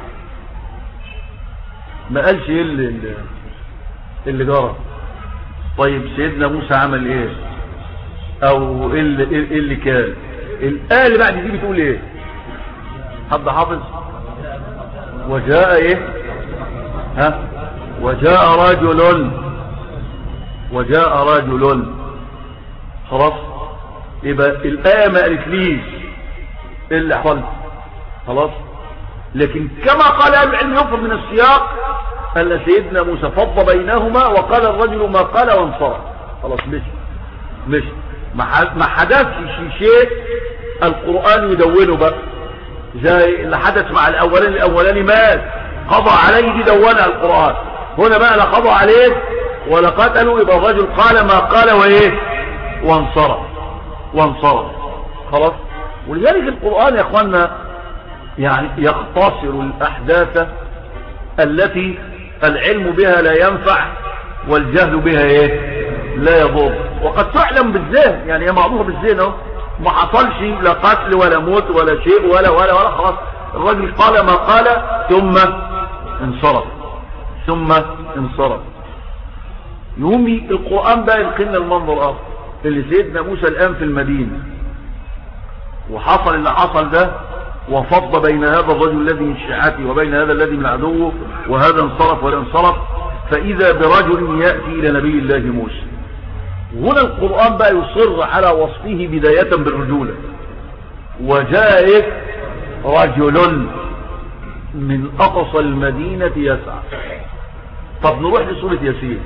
ما قالش ايه اللي, اللي جرى طيب سيدنا موسى عمل ايه او ايه اللي, إيه اللي كان الآية اللي بعد دي بتقول ايه حد حافظ وجاء ايه ها وجاء رجل وجاء رجل خلاص يبقى الآية ما قالت ليش ايه اللي حصل خلاص لكن كما قال اهل العلم يفهم من السياق أن سيدنا موسى فض بينهما وقال الرجل ما قال وانصرف خلاص مش مش ما حدثش شيء القرآن يدونه بقى زي اللي حدث مع الأولاني الأولاني مات قضى عليه دي دونها القرآن هنا بقى لا قضى عليه ولا قتلوا يبقى الرجل قال ما قال وايه وانصرف وانصرف خلاص ولذلك القرآن يا اخوانا يعني يختصر الأحداث التي العلم بها لا ينفع والجهل بها ايه لا يضر وقد تعلم بالذهن يعني هي معروفه بالذهن اهو ما حصلش لا قتل ولا موت ولا شيء ولا ولا ولا خلاص الراجل قال ما قال ثم انصرف ثم انصرف يومي القرآن بقى يلقينا المنظر الآخر اللي سيدنا موسى الآن في المدينة وحصل اللي حصل ده وفض بين هذا الرجل الذي من شيعته وبين هذا الذي من عدوه وهذا انصرف ولا انصرف فإذا برجل يأتي إلى نبي الله موسى هنا القرآن بقى يصر على وصفه بداية بالرجولة وجاء رجل من أقصى المدينة يسعى طب نروح لسورة ياسين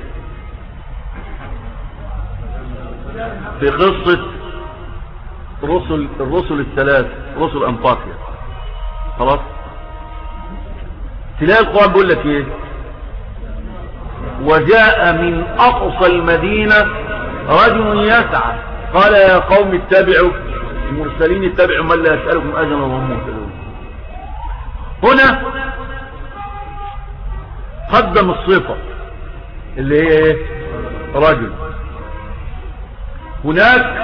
في قصة رسل الرسل الثلاث رسل أنطاكيا خلاص تلاقي القرآن بيقول لك ايه وجاء من أقصى المدينة رجل يسعى قال يا قوم اتبعوا المرسلين اتبعوا من لا يسألكم أجرا وهم مهتدون هنا قدم الصفة اللي هي ايه رجل هناك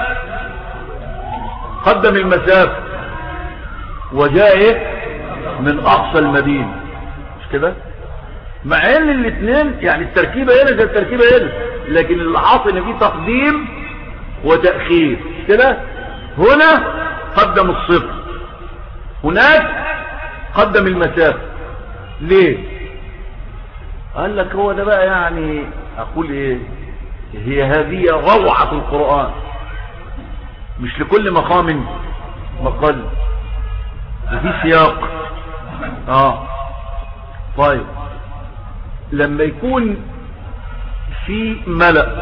قدم المسافة وجاء ايه من اقصى المدينة مش كده مع ان الاثنين يعني التركيبة هنا زي التركيبة هنا لكن اللي حاصل ان في تقديم وتأخير مش كده هنا قدم الصفر هناك قدم المسافة ليه قال لك هو ده بقى يعني اقول ايه هي هذه روعة القرآن مش لكل مقام مقال وفي سياق اه طيب لما يكون في ملأ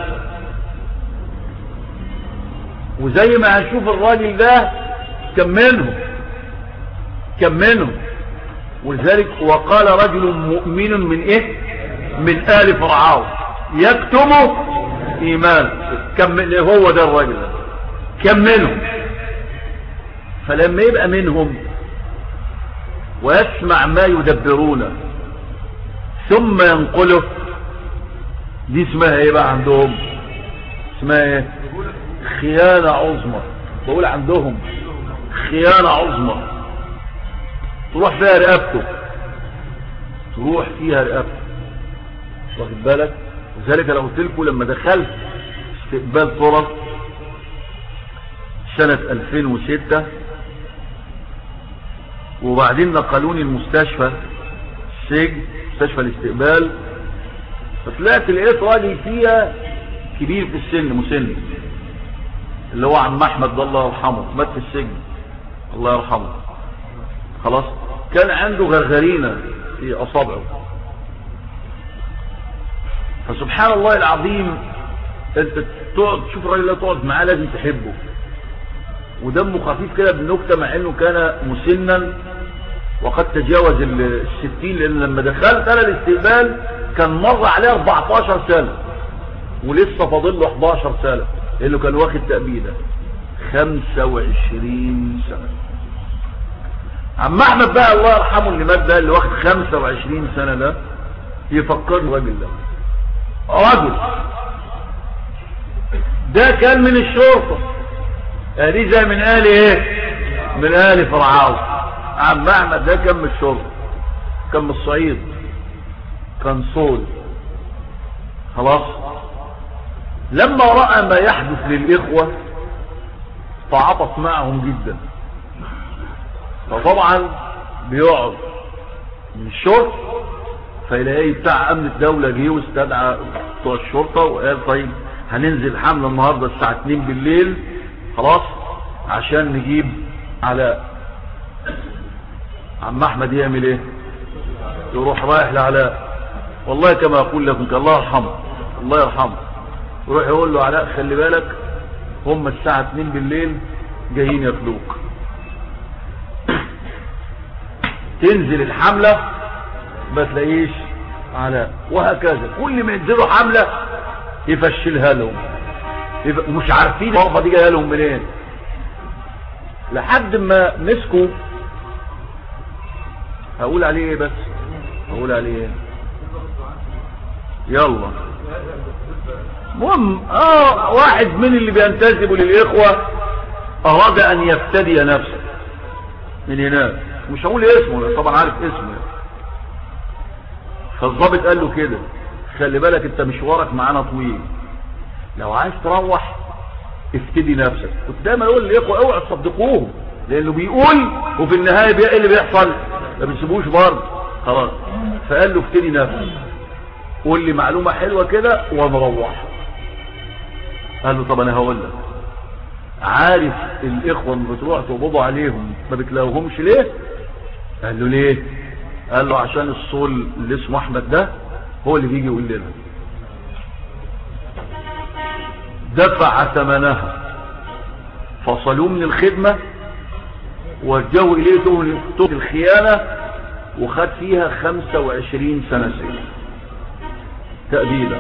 وزي ما هنشوف الراجل ده كم منهم كم منهم ولذلك وقال رجل مؤمن من ايه من آل فرعون يكتم ايمان كم هو ده الراجل ده كم منهم فلما يبقى منهم ويسمع ما يدبرونه ثم ينقله دي اسمها ايه بقى عندهم اسمها ايه خيانة عظمى بقول عندهم خيانة عظمى تروح فيها رقبته تروح فيها رقبته واخد بالك وذلك لو قلت لكم لما دخلت استقبال طرف سنة 2006 وبعدين نقلوني المستشفى السجن مستشفى الاستقبال فطلعت لقيت راجل فيها كبير في السن مسن اللي هو عم احمد ده الله يرحمه مات في السجن الله يرحمه خلاص كان عنده غرغرينة في اصابعه فسبحان الله العظيم انت تقعد تشوف الراجل ده تقعد معاه لازم تحبه ودمه خفيف كده بالنكته مع انه كان مسنا وقد تجاوز الستين لان لما دخلت انا الاستقبال كان مر عليه 14 سنة ولسه فاضل له 11 سنة لانه كان واخد تأبيدة 25 سنة عم احمد بقى الله يرحمه اللي مات ده اللي واخد 25 سنة ده يفكرني الراجل ده رجل ده كان من الشرطة دي زي من آل ايه من آل فرعون عم احمد ده كان من الشرطة كان من الصعيد كان صول خلاص لما رأى ما يحدث للإخوة تعاطف معهم جدا فطبعا بيقعد من الشرطة فيلاقي بتاع امن الدولة جه واستدعى بتوع الشرطة وقال طيب هننزل حملة النهاردة الساعة 2 بالليل خلاص عشان نجيب علاء عم احمد يعمل ايه يروح رايح لعلاء والله كما اقول لكم الله يرحمه الله يرحمه يروح يقول له علاء خلي بالك هم الساعة 2 بالليل جايين ياكلوك تنزل الحملة ما تلاقيش علاء وهكذا كل ما ينزلوا حملة يفشلها لهم مش عارفين الغرفة دي جايه لهم منين لحد ما مسكوا هقول عليه ايه بس هقول عليه ايه يلا مهم اه واحد من اللي بينتسبوا للاخوة اراد ان يفتدي نفسه من هناك مش هقول اسمه طبعا عارف اسمه فالضابط قال له كده خلي بالك انت مشوارك معانا طويل لو عايز تروح افتدي نفسك كنت دايما اقول للاخوه اوعوا تصدقوهم لانه بيقول وفي النهايه بقى ايه اللي بيحصل ما بيسيبوش برضه خلاص فقال له افتدي نفسك قول لي معلومه حلوه كده ونروح قال له طب انا هقول لك عارف الاخوه اللي بتروح تقبضوا عليهم ما بتلاقوهمش ليه قال له ليه قال له عشان الصول اللي اسمه احمد ده هو اللي بيجي يقول لنا دفع ثمنها فصلوه من الخدمة وجهوا إليه تهم الخيانة وخد فيها 25 سنة سجن تأبيدا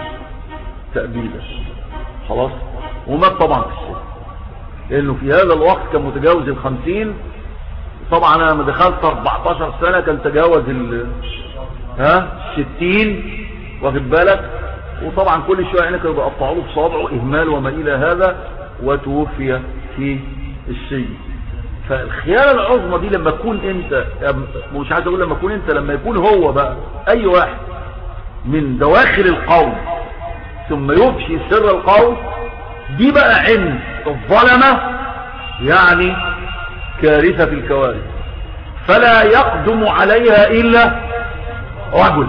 تأبيدا خلاص ومات طبعا في السجن لأنه في هذا الوقت كان متجاوز الخمسين طبعا أنا لما دخلت 14 سنة كان تجاوز ال ها 60 واخد بالك وطبعا كل شويه يعني كانوا بيقطعوا له بصابعه اهمال وما الى هذا وتوفي في السجن فالخيانه العظمى دي لما تكون انت مش عايز اقول لما تكون انت لما يكون هو بقى اي واحد من دواخل القوم ثم يفشي سر القوم دي بقى عند الظلمه يعني كارثه في الكوارث فلا يقدم عليها الا رجل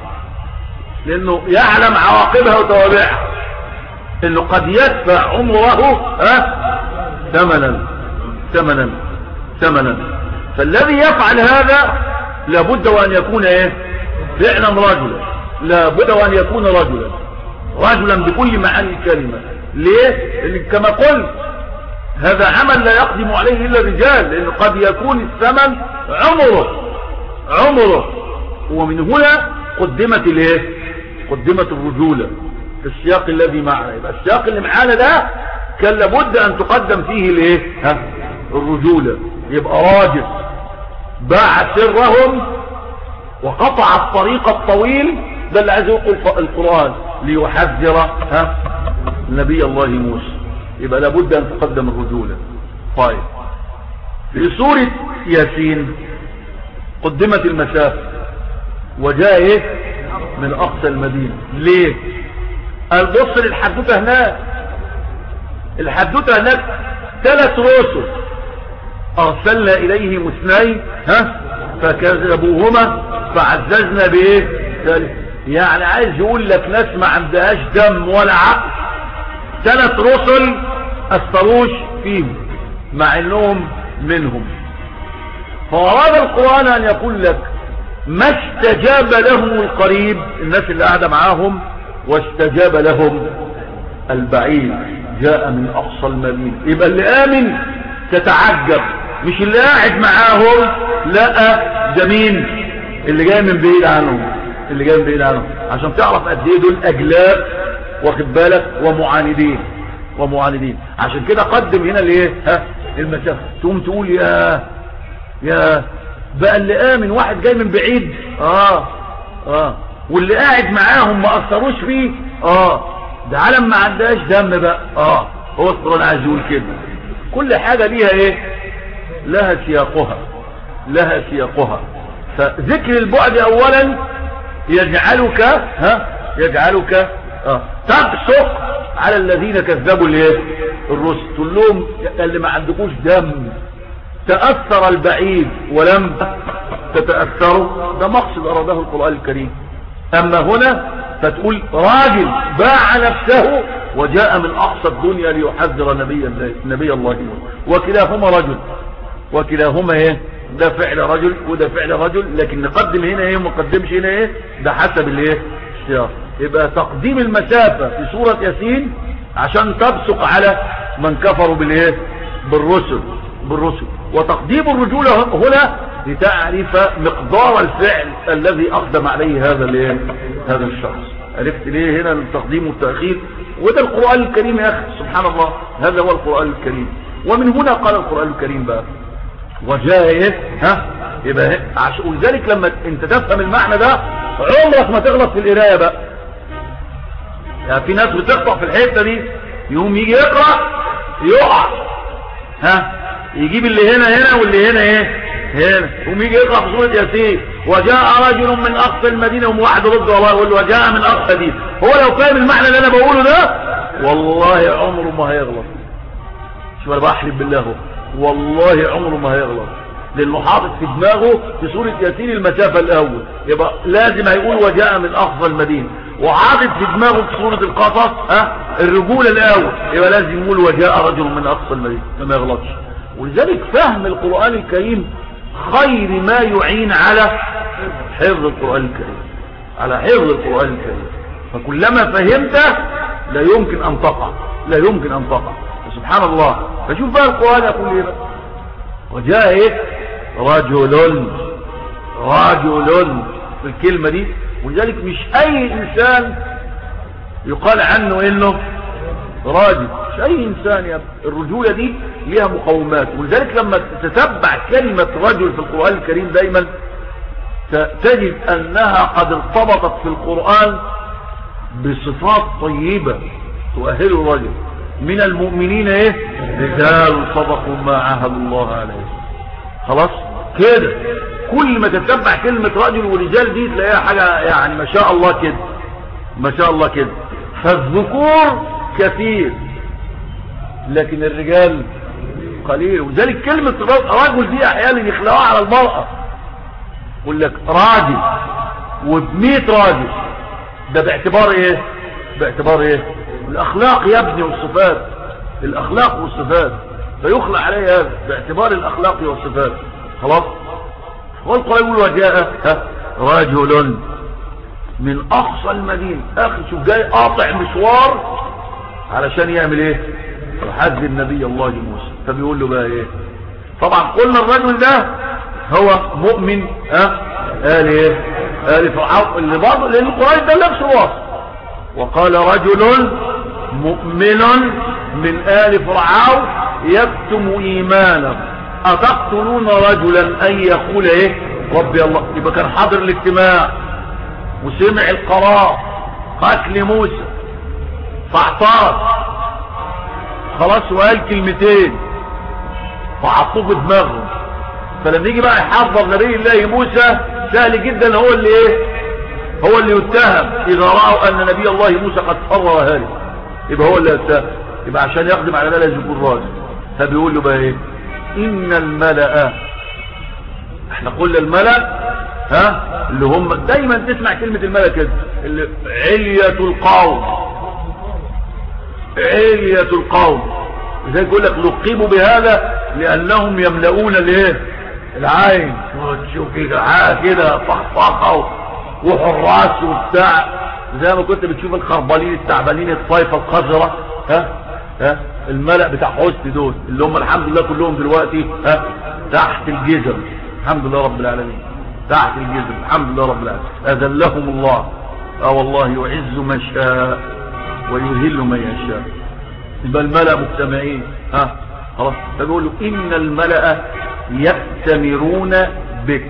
لانه يعلم عواقبها وتوابعها انه قد يدفع عمره ها ثمنا ثمنا ثمنا فالذي يفعل هذا لابد وان يكون ايه فعلا رجلا لابد وان يكون رجلا رجلا بكل معاني الكلمة ليه لأن كما قلت هذا عمل لا يقدم عليه الا الرجال لانه قد يكون الثمن عمره عمره ومن هنا قدمت الايه قدمت الرجولة في السياق الذي معنا يبقى السياق اللي معانا ده كان لابد ان تقدم فيه الايه ها الرجولة يبقى راجل باع سرهم وقطع الطريق الطويل ده اللي عايز يقول القرآن ليحذر ها نبي الله موسى يبقى لابد ان تقدم الرجولة طيب في سورة ياسين قدمت المسافة وجاء ايه من اقصى المدينة ليه قال بص للحدوتة هناك الحدوتة هناك ثلاث رسل ارسلنا اليهم اثنين ها فكذبوهما فعززنا بايه ثالث يعني عايز يقول لك ناس ما عندهاش دم ولا عقل ثلاث رسل اثروش فيهم مع انهم منهم فاراد القرآن ان يقول لك ما استجاب لهم القريب الناس اللي قاعدة معاهم واستجاب لهم البعيد جاء من اقصى المدينة يبقى اللي امن تتعجب مش اللي قاعد معاهم لا ده مين اللي جاي من بعيد عنهم اللي جاي من بعيد عنهم عشان تعرف قد ايه دول اجلاب واخد بالك ومعاندين ومعاندين عشان كده قدم هنا الايه ها المسافه تقوم تقول يا يا بقى اللي امن واحد جاي من بعيد اه اه واللي قاعد معاهم ما اثروش فيه اه ده عالم ما عندهاش دم بقى اه هو القرآن عايز يقول كده كل حاجة ليها ايه لها سياقها لها سياقها فذكر البعد اولا يجعلك ها يجعلك اه تبصق على الذين كذبوا الايه الرسل تقول لهم اللي ما عندكوش دم تأثر البعيد ولم تتأثروا ده مقصد أراده القرآن الكريم أما هنا فتقول راجل باع نفسه وجاء من أقصى الدنيا ليحذر نبي الله, نبي الله وكلاهما رجل وكلاهما ايه ده فعل رجل وده فعل رجل لكن نقدم هنا ايه وما نقدمش هنا ايه ده حسب الايه السياق يبقى تقديم المسافة في سورة ياسين عشان تبصق على من كفروا بالايه بالرسل بالرسل وتقديم الرجولة هنا لتعرف مقدار الفعل الذي أقدم عليه هذا الايه هذا الشخص عرفت ليه هنا التقديم والتأخير وده القرآن الكريم يا أخي سبحان الله هذا هو القرآن الكريم ومن هنا قال القرآن الكريم بقى وجاء ايه ها يبقى عشان ولذلك لما انت تفهم المعنى ده عمرك ما تغلط في القرايه بقى يعني في ناس بتقطع في الحته دي يقوم يجي يقرا يقع ها يجيب اللي هنا هنا واللي هنا ايه هنا يقوم يجي يقرا في سوره ياسين وجاء رجل من اقصى المدينه وم واحد رد والله يقول له وجاء من اقصى دي هو لو فاهم المعنى اللي انا بقوله ده والله عمره ما هيغلط شو انا بحلم بالله هو. والله عمره ما هيغلط لانه حاطط في دماغه في سورة ياسين المسافة الاول يبقى لازم هيقول وجاء من اقصى المدينة وحاطط في دماغه في سورة القصص ها الرجولة الاول يبقى لازم يقول وجاء رجل من اقصى المدينة ما يغلطش ولذلك فهم القرآن الكريم خير ما يعين على حفظ القرآن الكريم على حفظ القرآن الكريم فكلما فهمته لا يمكن ان تقع لا يمكن ان تقع سبحان الله فشوف بقى القرآن يقول ايه بقى وجاء ايه رجل رجل في الكلمة دي ولذلك مش اي انسان يقال عنه انه راجل مش اي انسان يا ابني. الرجولة دي ليها مقومات ولذلك لما تتبع كلمة رجل في القرآن الكريم دايما ت- تجد انها قد ارتبطت في القرآن بصفات طيبة تؤهل الرجل من المؤمنين ايه رجال صدقوا ما عاهدوا الله عليه خلاص كده كل ما تتبع كلمة رجل ورجال دي تلاقيها حاجة يعني ما شاء الله كده ما شاء الله كده فالذكور كثير لكن الرجال قليل وذلك كلمة رجل دي احيانا يخلقوها على المرأة يقول لك راجل وبمية راجل ده باعتبار ايه باعتبار ايه الاخلاق يا ابني والصفات الاخلاق والصفات فيخلق عليها هذا باعتبار الاخلاق والصفات خلاص والقرآن يقول وجاء ها، رجل من اقصى المدينة اخي شوف جاي قاطع مشوار علشان يعمل ايه يحد النبي الله موسى فبيقول له بقى ايه طبعا قلنا الرجل ده هو مؤمن ها قال ايه قال فرعون اللي برضه لان القرآن ده نفس الوصف وقال رجل مؤمن من آل فرعون يكتم إيمانه أتقتلون رجلا أن يقول إيه ربي الله يبقى كان حاضر الاجتماع وسمع القرار قتل موسى فاعترض خلاص وقال كلمتين فحطوه في دماغهم فلما يجي بقى يحضر نبي الله موسى سهل جدا هو اللي ايه هو اللي يتهم اذا رأوا ان نبي الله موسى قد فر وهارب يبقى هو اللي يتهم يبقى عشان يقدم على ده لازم يكون راجل فبيقول له بقى ايه ان الملأ احنا قلنا الملأ ها اللي هم دايما تسمع كلمة الملأ كده اللي علية القوم علية القوم زي يقول لك لقبوا بهذا لانهم يملؤون الايه العين تشوف كده حاجه كده فخفخه وحراس وبتاع زي ما كنت بتشوف الخربالين التعبانين الطايفه القذره ها ها الملأ بتاع حسن دول اللي هم الحمد لله كلهم دلوقتي ها تحت الجزم الحمد لله رب العالمين تحت الجزم الحمد لله رب العالمين اذلهم الله اه والله يعز من شاء ويذل من يشاء يبقى الملأ مجتمعين ها خلاص فبيقول له ان الملأ يأتمرون بك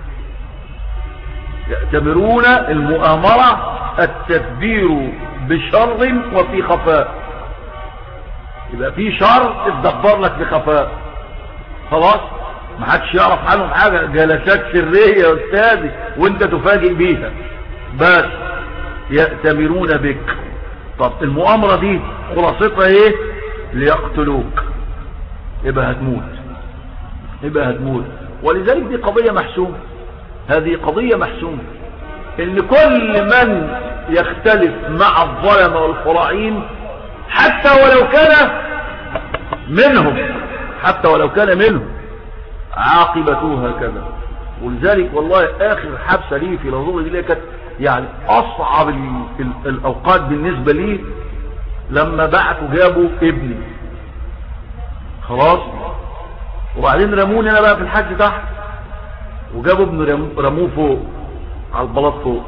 يأتمرون المؤامرة التدبير بشر وفي خفاء يبقى في شر اتدبر لك بخفاء خلاص ما حدش يعرف عنهم حاجة جلسات سرية يا استاذي وانت تفاجئ بيها بس يأتمرون بك طب المؤامرة دي خلاصتها ايه ليقتلوك يبقى هتموت يبقى هتموت ولذلك دي قضية محسومة هذه قضية محسومة ان كل من يختلف مع الظلم والفراعين حتى ولو كان منهم حتى ولو كان منهم عاقبته هكذا ولذلك والله اخر حبسة لي في الظهر دي كانت يعني اصعب ال ال الاوقات بالنسبة لي لما بعتوا جابوا ابني خلاص وبعدين رموني انا بقى في الحج تحت وجابوا ابن رم- رموه فوق على البلاط فوق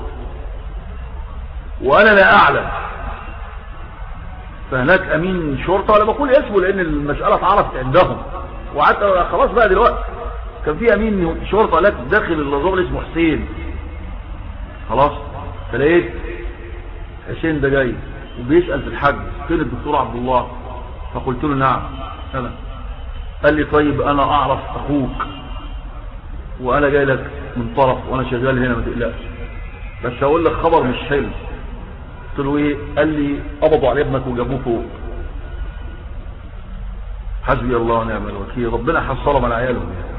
وانا لا اعلم فهناك امين شرطة ولا بقول اسمه لان المسألة اتعرفت عندهم وحتى خلاص بقى دلوقتي كان في امين شرطة لك داخل النظام اسمه حسين خلاص فلقيت حسين ده جاي وبيسأل في الحج فين الدكتور عبد الله فقلت له نعم انا قال لي طيب انا اعرف اخوك وانا جاي لك من طرف وانا شغال هنا ما تقلقش بس هقول لك خبر مش حلو قلت له ايه قال لي قبضوا على ابنك وجابوه فوق حسبي الله ونعم الوكيل ربنا حصلهم على عيالهم يعني.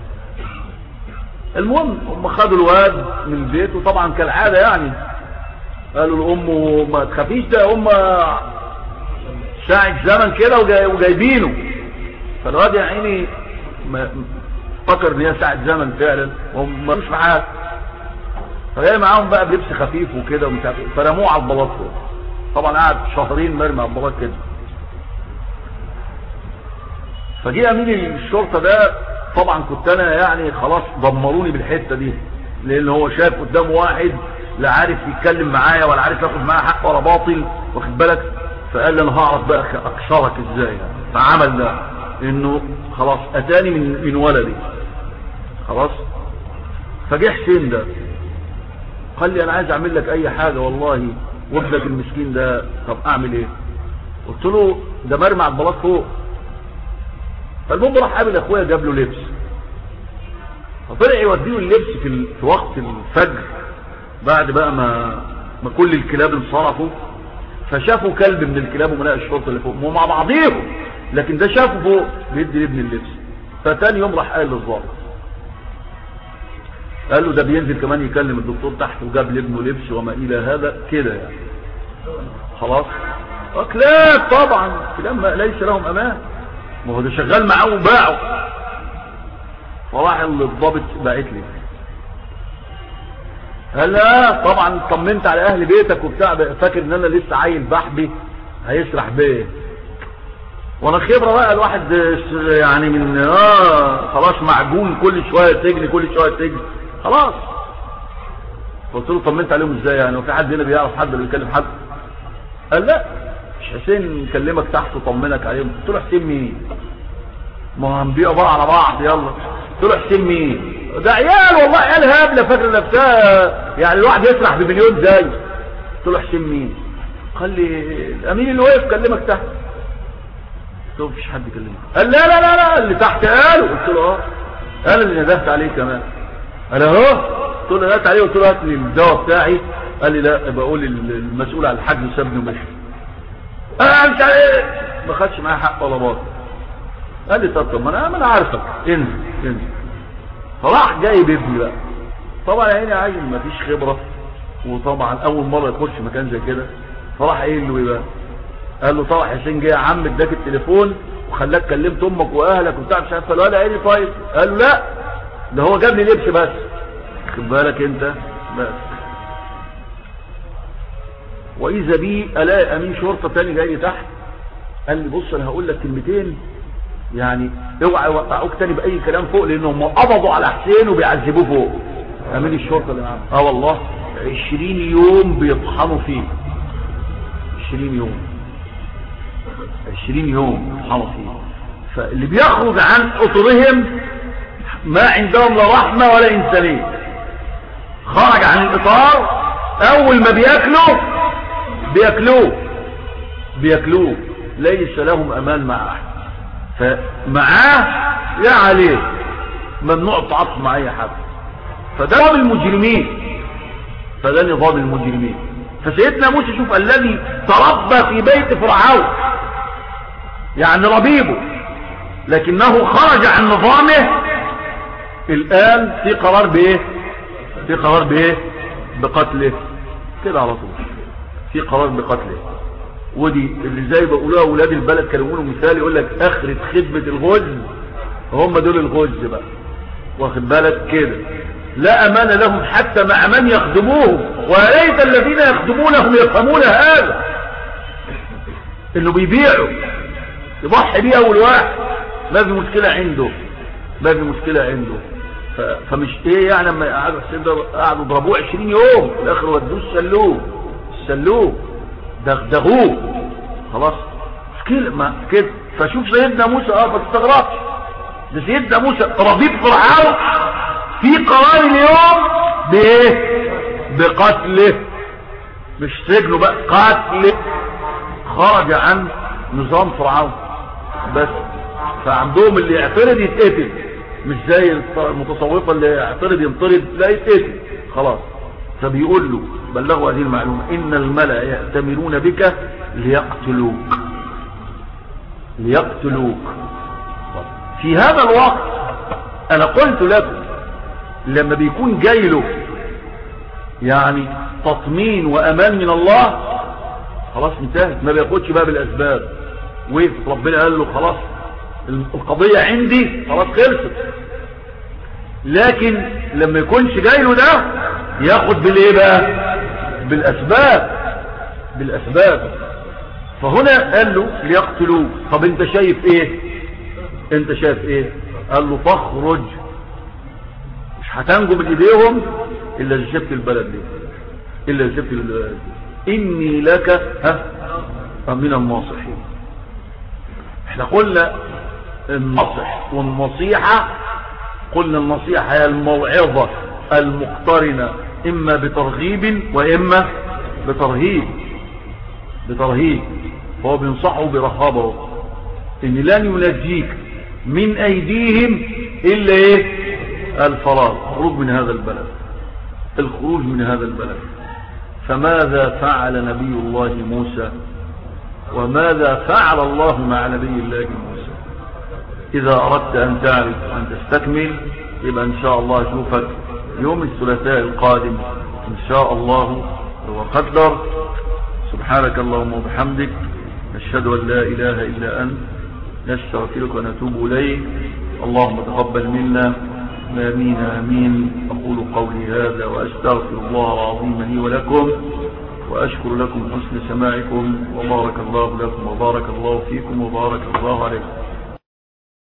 المهم هم خدوا الواد من البيت وطبعا كالعادة يعني قالوا لأمه ما تخافيش ده هم ساعة زمن كده وجاي وجايبينه فالواد يا عيني ما- فكر ان هي ساعة زمن فعلا وهم مش معاه فجاي معاهم بقى بلبس خفيف وكده ومش عارف إيه. فرموه على البلاط فوق. طبعا قعد شهرين مرمي على البلاط كده فجي امين الشرطة ده طبعا كنت انا يعني خلاص دمروني بالحتة دي لان هو شاف قدامه واحد لا عارف يتكلم معايا ولا عارف ياخد معايا حق ولا باطل واخد بالك فقال لي انا هعرف بقى اكسرك ازاي يعني. فعمل ده انه خلاص اتاني من من ولدي خلاص فجه حسين ده قال لي انا عايز اعمل لك اي حاجة والله وابنك المسكين ده طب اعمل ايه قلت له ده مرمى على البلاط فوق فالمهم راح قابل اخويا جاب له لبس فطلع يوديه اللبس في, ال... في وقت الفجر بعد بقى ما ما كل الكلاب انصرفوا فشافوا كلب من الكلاب وملاء الشرطه اللي فوق هم مع بعضيهم لكن ده شافه فوق بيدي لابن اللبس فتاني يوم راح قال للظابط قال له ده بينزل كمان يكلم الدكتور تحت وجاب لابنه لبس وما الى هذا كده يعني خلاص آه، كلاب طبعا كلاب ما- ليس لهم امان ما هو ده شغال معاه وباعه فراح الضابط باعت لي قال لا طبعا طمنت على اهل بيتك وبتاع فاكر ان انا لسه عيل بحبي هيسرح بيا وانا خبره بقى الواحد يعني من اه خلاص معجون كل شويه سجن كل شويه سجن خلاص قلت له طمنت عليهم ازاي يعني وفي حد هنا بيعرف حد اللي بيكلم حد قال لا مش حسين كلمك تحت وطمنك عليهم قلت له حسين مين ما هو هنبيع بقى على بعض يلا قلت له حسين مين ده عيال والله عيال هبله فاكره نفسها يعني الواحد يسرح بمليون زي قلت له حسين مين قال لي الامين اللي واقف كلمك تحت قلت له مفيش حد كلمك قال لا لا لا لا اللي تحت قاله قلت له اه قال اللي ندهت عليه كمان قال اهو قلت له ندهت عليه قلت له هات لي الدواء بتاعي قال لي لا بقول المسؤول على الحجز سابني ومشي اه مش عارف ما خدش معايا حق ولا باطل قال لي طب طب ما انا ما انا عارفك انزل انزل فراح جايب ابني بقى طبعا يا عيني عيل ما فيش خبره وطبعا اول مره يخش مكان زي كده فراح قايل له ايه بقى قال له طبعا حسين جه يا عم اداك التليفون وخلاك كلمت امك واهلك وبتاع مش عارف الولا قال لي طيب قال له لا ده هو جاب لي لبس بس خد بالك انت بس واذا بي الاقي امين شرطه تاني جاي لي تحت قال لي بص انا هقول لك كلمتين يعني اوعى يوقعوك تاني باي كلام فوق لانهم قبضوا على حسين وبيعذبوه فوق امين الشرطه اللي معاه اه والله 20 يوم بيطحنوا فيه 20 يوم 20 يوم بيطحنوا فيه فاللي بيخرج عن اطرهم ما عندهم لا رحمه ولا انسانيه خرج عن الاطار اول ما بياكلوا بياكلوه بياكلوه ليس لهم امان مع احد فمعاه يا عليه ممنوع التعاطف مع اي حد فده نظام المجرمين فده نظام المجرمين فسيدنا موسى شوف الذي تربى في بيت فرعون يعني ربيبه لكنه خرج عن نظامه الان في قرار بايه في قرار بايه بقتله كده على طول في قرار بقتله ودي اللي زي بقولوها اولاد البلد كانوا يقولوا مثال يقول لك اخرة خدمة الغز هم دول الغز بقى واخد بالك كده لا امان لهم حتى مع من يخدموهم وليس الذين يخدمونهم يفهمون هذا انه بيبيعوا يضحي بيه اول واحد ما في مشكلة عنده ما في مشكلة عنده ف... فمش ايه يعني لما قعدوا حسين ده قعدوا ضربوه 20 يوم في الاخر ودوه سلوه سلوه دغدغوه خلاص مشكلة ما كده فشوف سيدنا موسى اه ما تستغربش ده سيدنا موسى ربيب فرعون في قرار اليوم بايه بقتله مش سجنه بقى قتله خرج عن نظام فرعون بس فعندهم اللي يعترض يتقتل مش زي المتصوفه اللي يعترض ينطرد لا يتقتل خلاص فبيقول له بلغوا هذه المعلومة إن الملأ يأتمرون بك ليقتلوك ليقتلوك في هذا الوقت انا قلت لكم لما بيكون جاي له يعني تطمين وامان من الله خلاص انتهت ما بياخدش بقى بالاسباب وقف ربنا قال له خلاص القضية عندي خلاص خلصت لكن لما يكونش جاي له ده ياخد بالايه بقى بالاسباب بالاسباب فهنا قال له ليقتلوه طب انت شايف ايه انت شايف ايه قال له تخرج مش هتنجو من ايديهم الا اذا شفت البلد دي الا اذا شفت البلد دي. اني لك ها من الناصحين احنا قلنا النصح والنصيحة قلنا النصيحة هي الموعظة المقترنة اما بترغيب واما بترهيب بترهيب فهو بينصحه برهابه ان لن ينجيك من ايديهم الا ايه الفراغ الخروج من هذا البلد الخروج من هذا البلد فماذا فعل نبي الله موسى وماذا فعل الله مع نبي الله موسى اذا اردت ان تعرف وان تستكمل يبقى ان شاء الله اشوفك يوم الثلاثاء القادم ان شاء الله وقدر سبحانك اللهم وبحمدك نشهد ان لا اله الا انت نستغفرك ونتوب اليك اللهم تقبل منا امين امين اقول قولي هذا واستغفر الله العظيم لي ولكم واشكر لكم حسن سماعكم وبارك الله لكم وبارك الله فيكم وبارك الله عليكم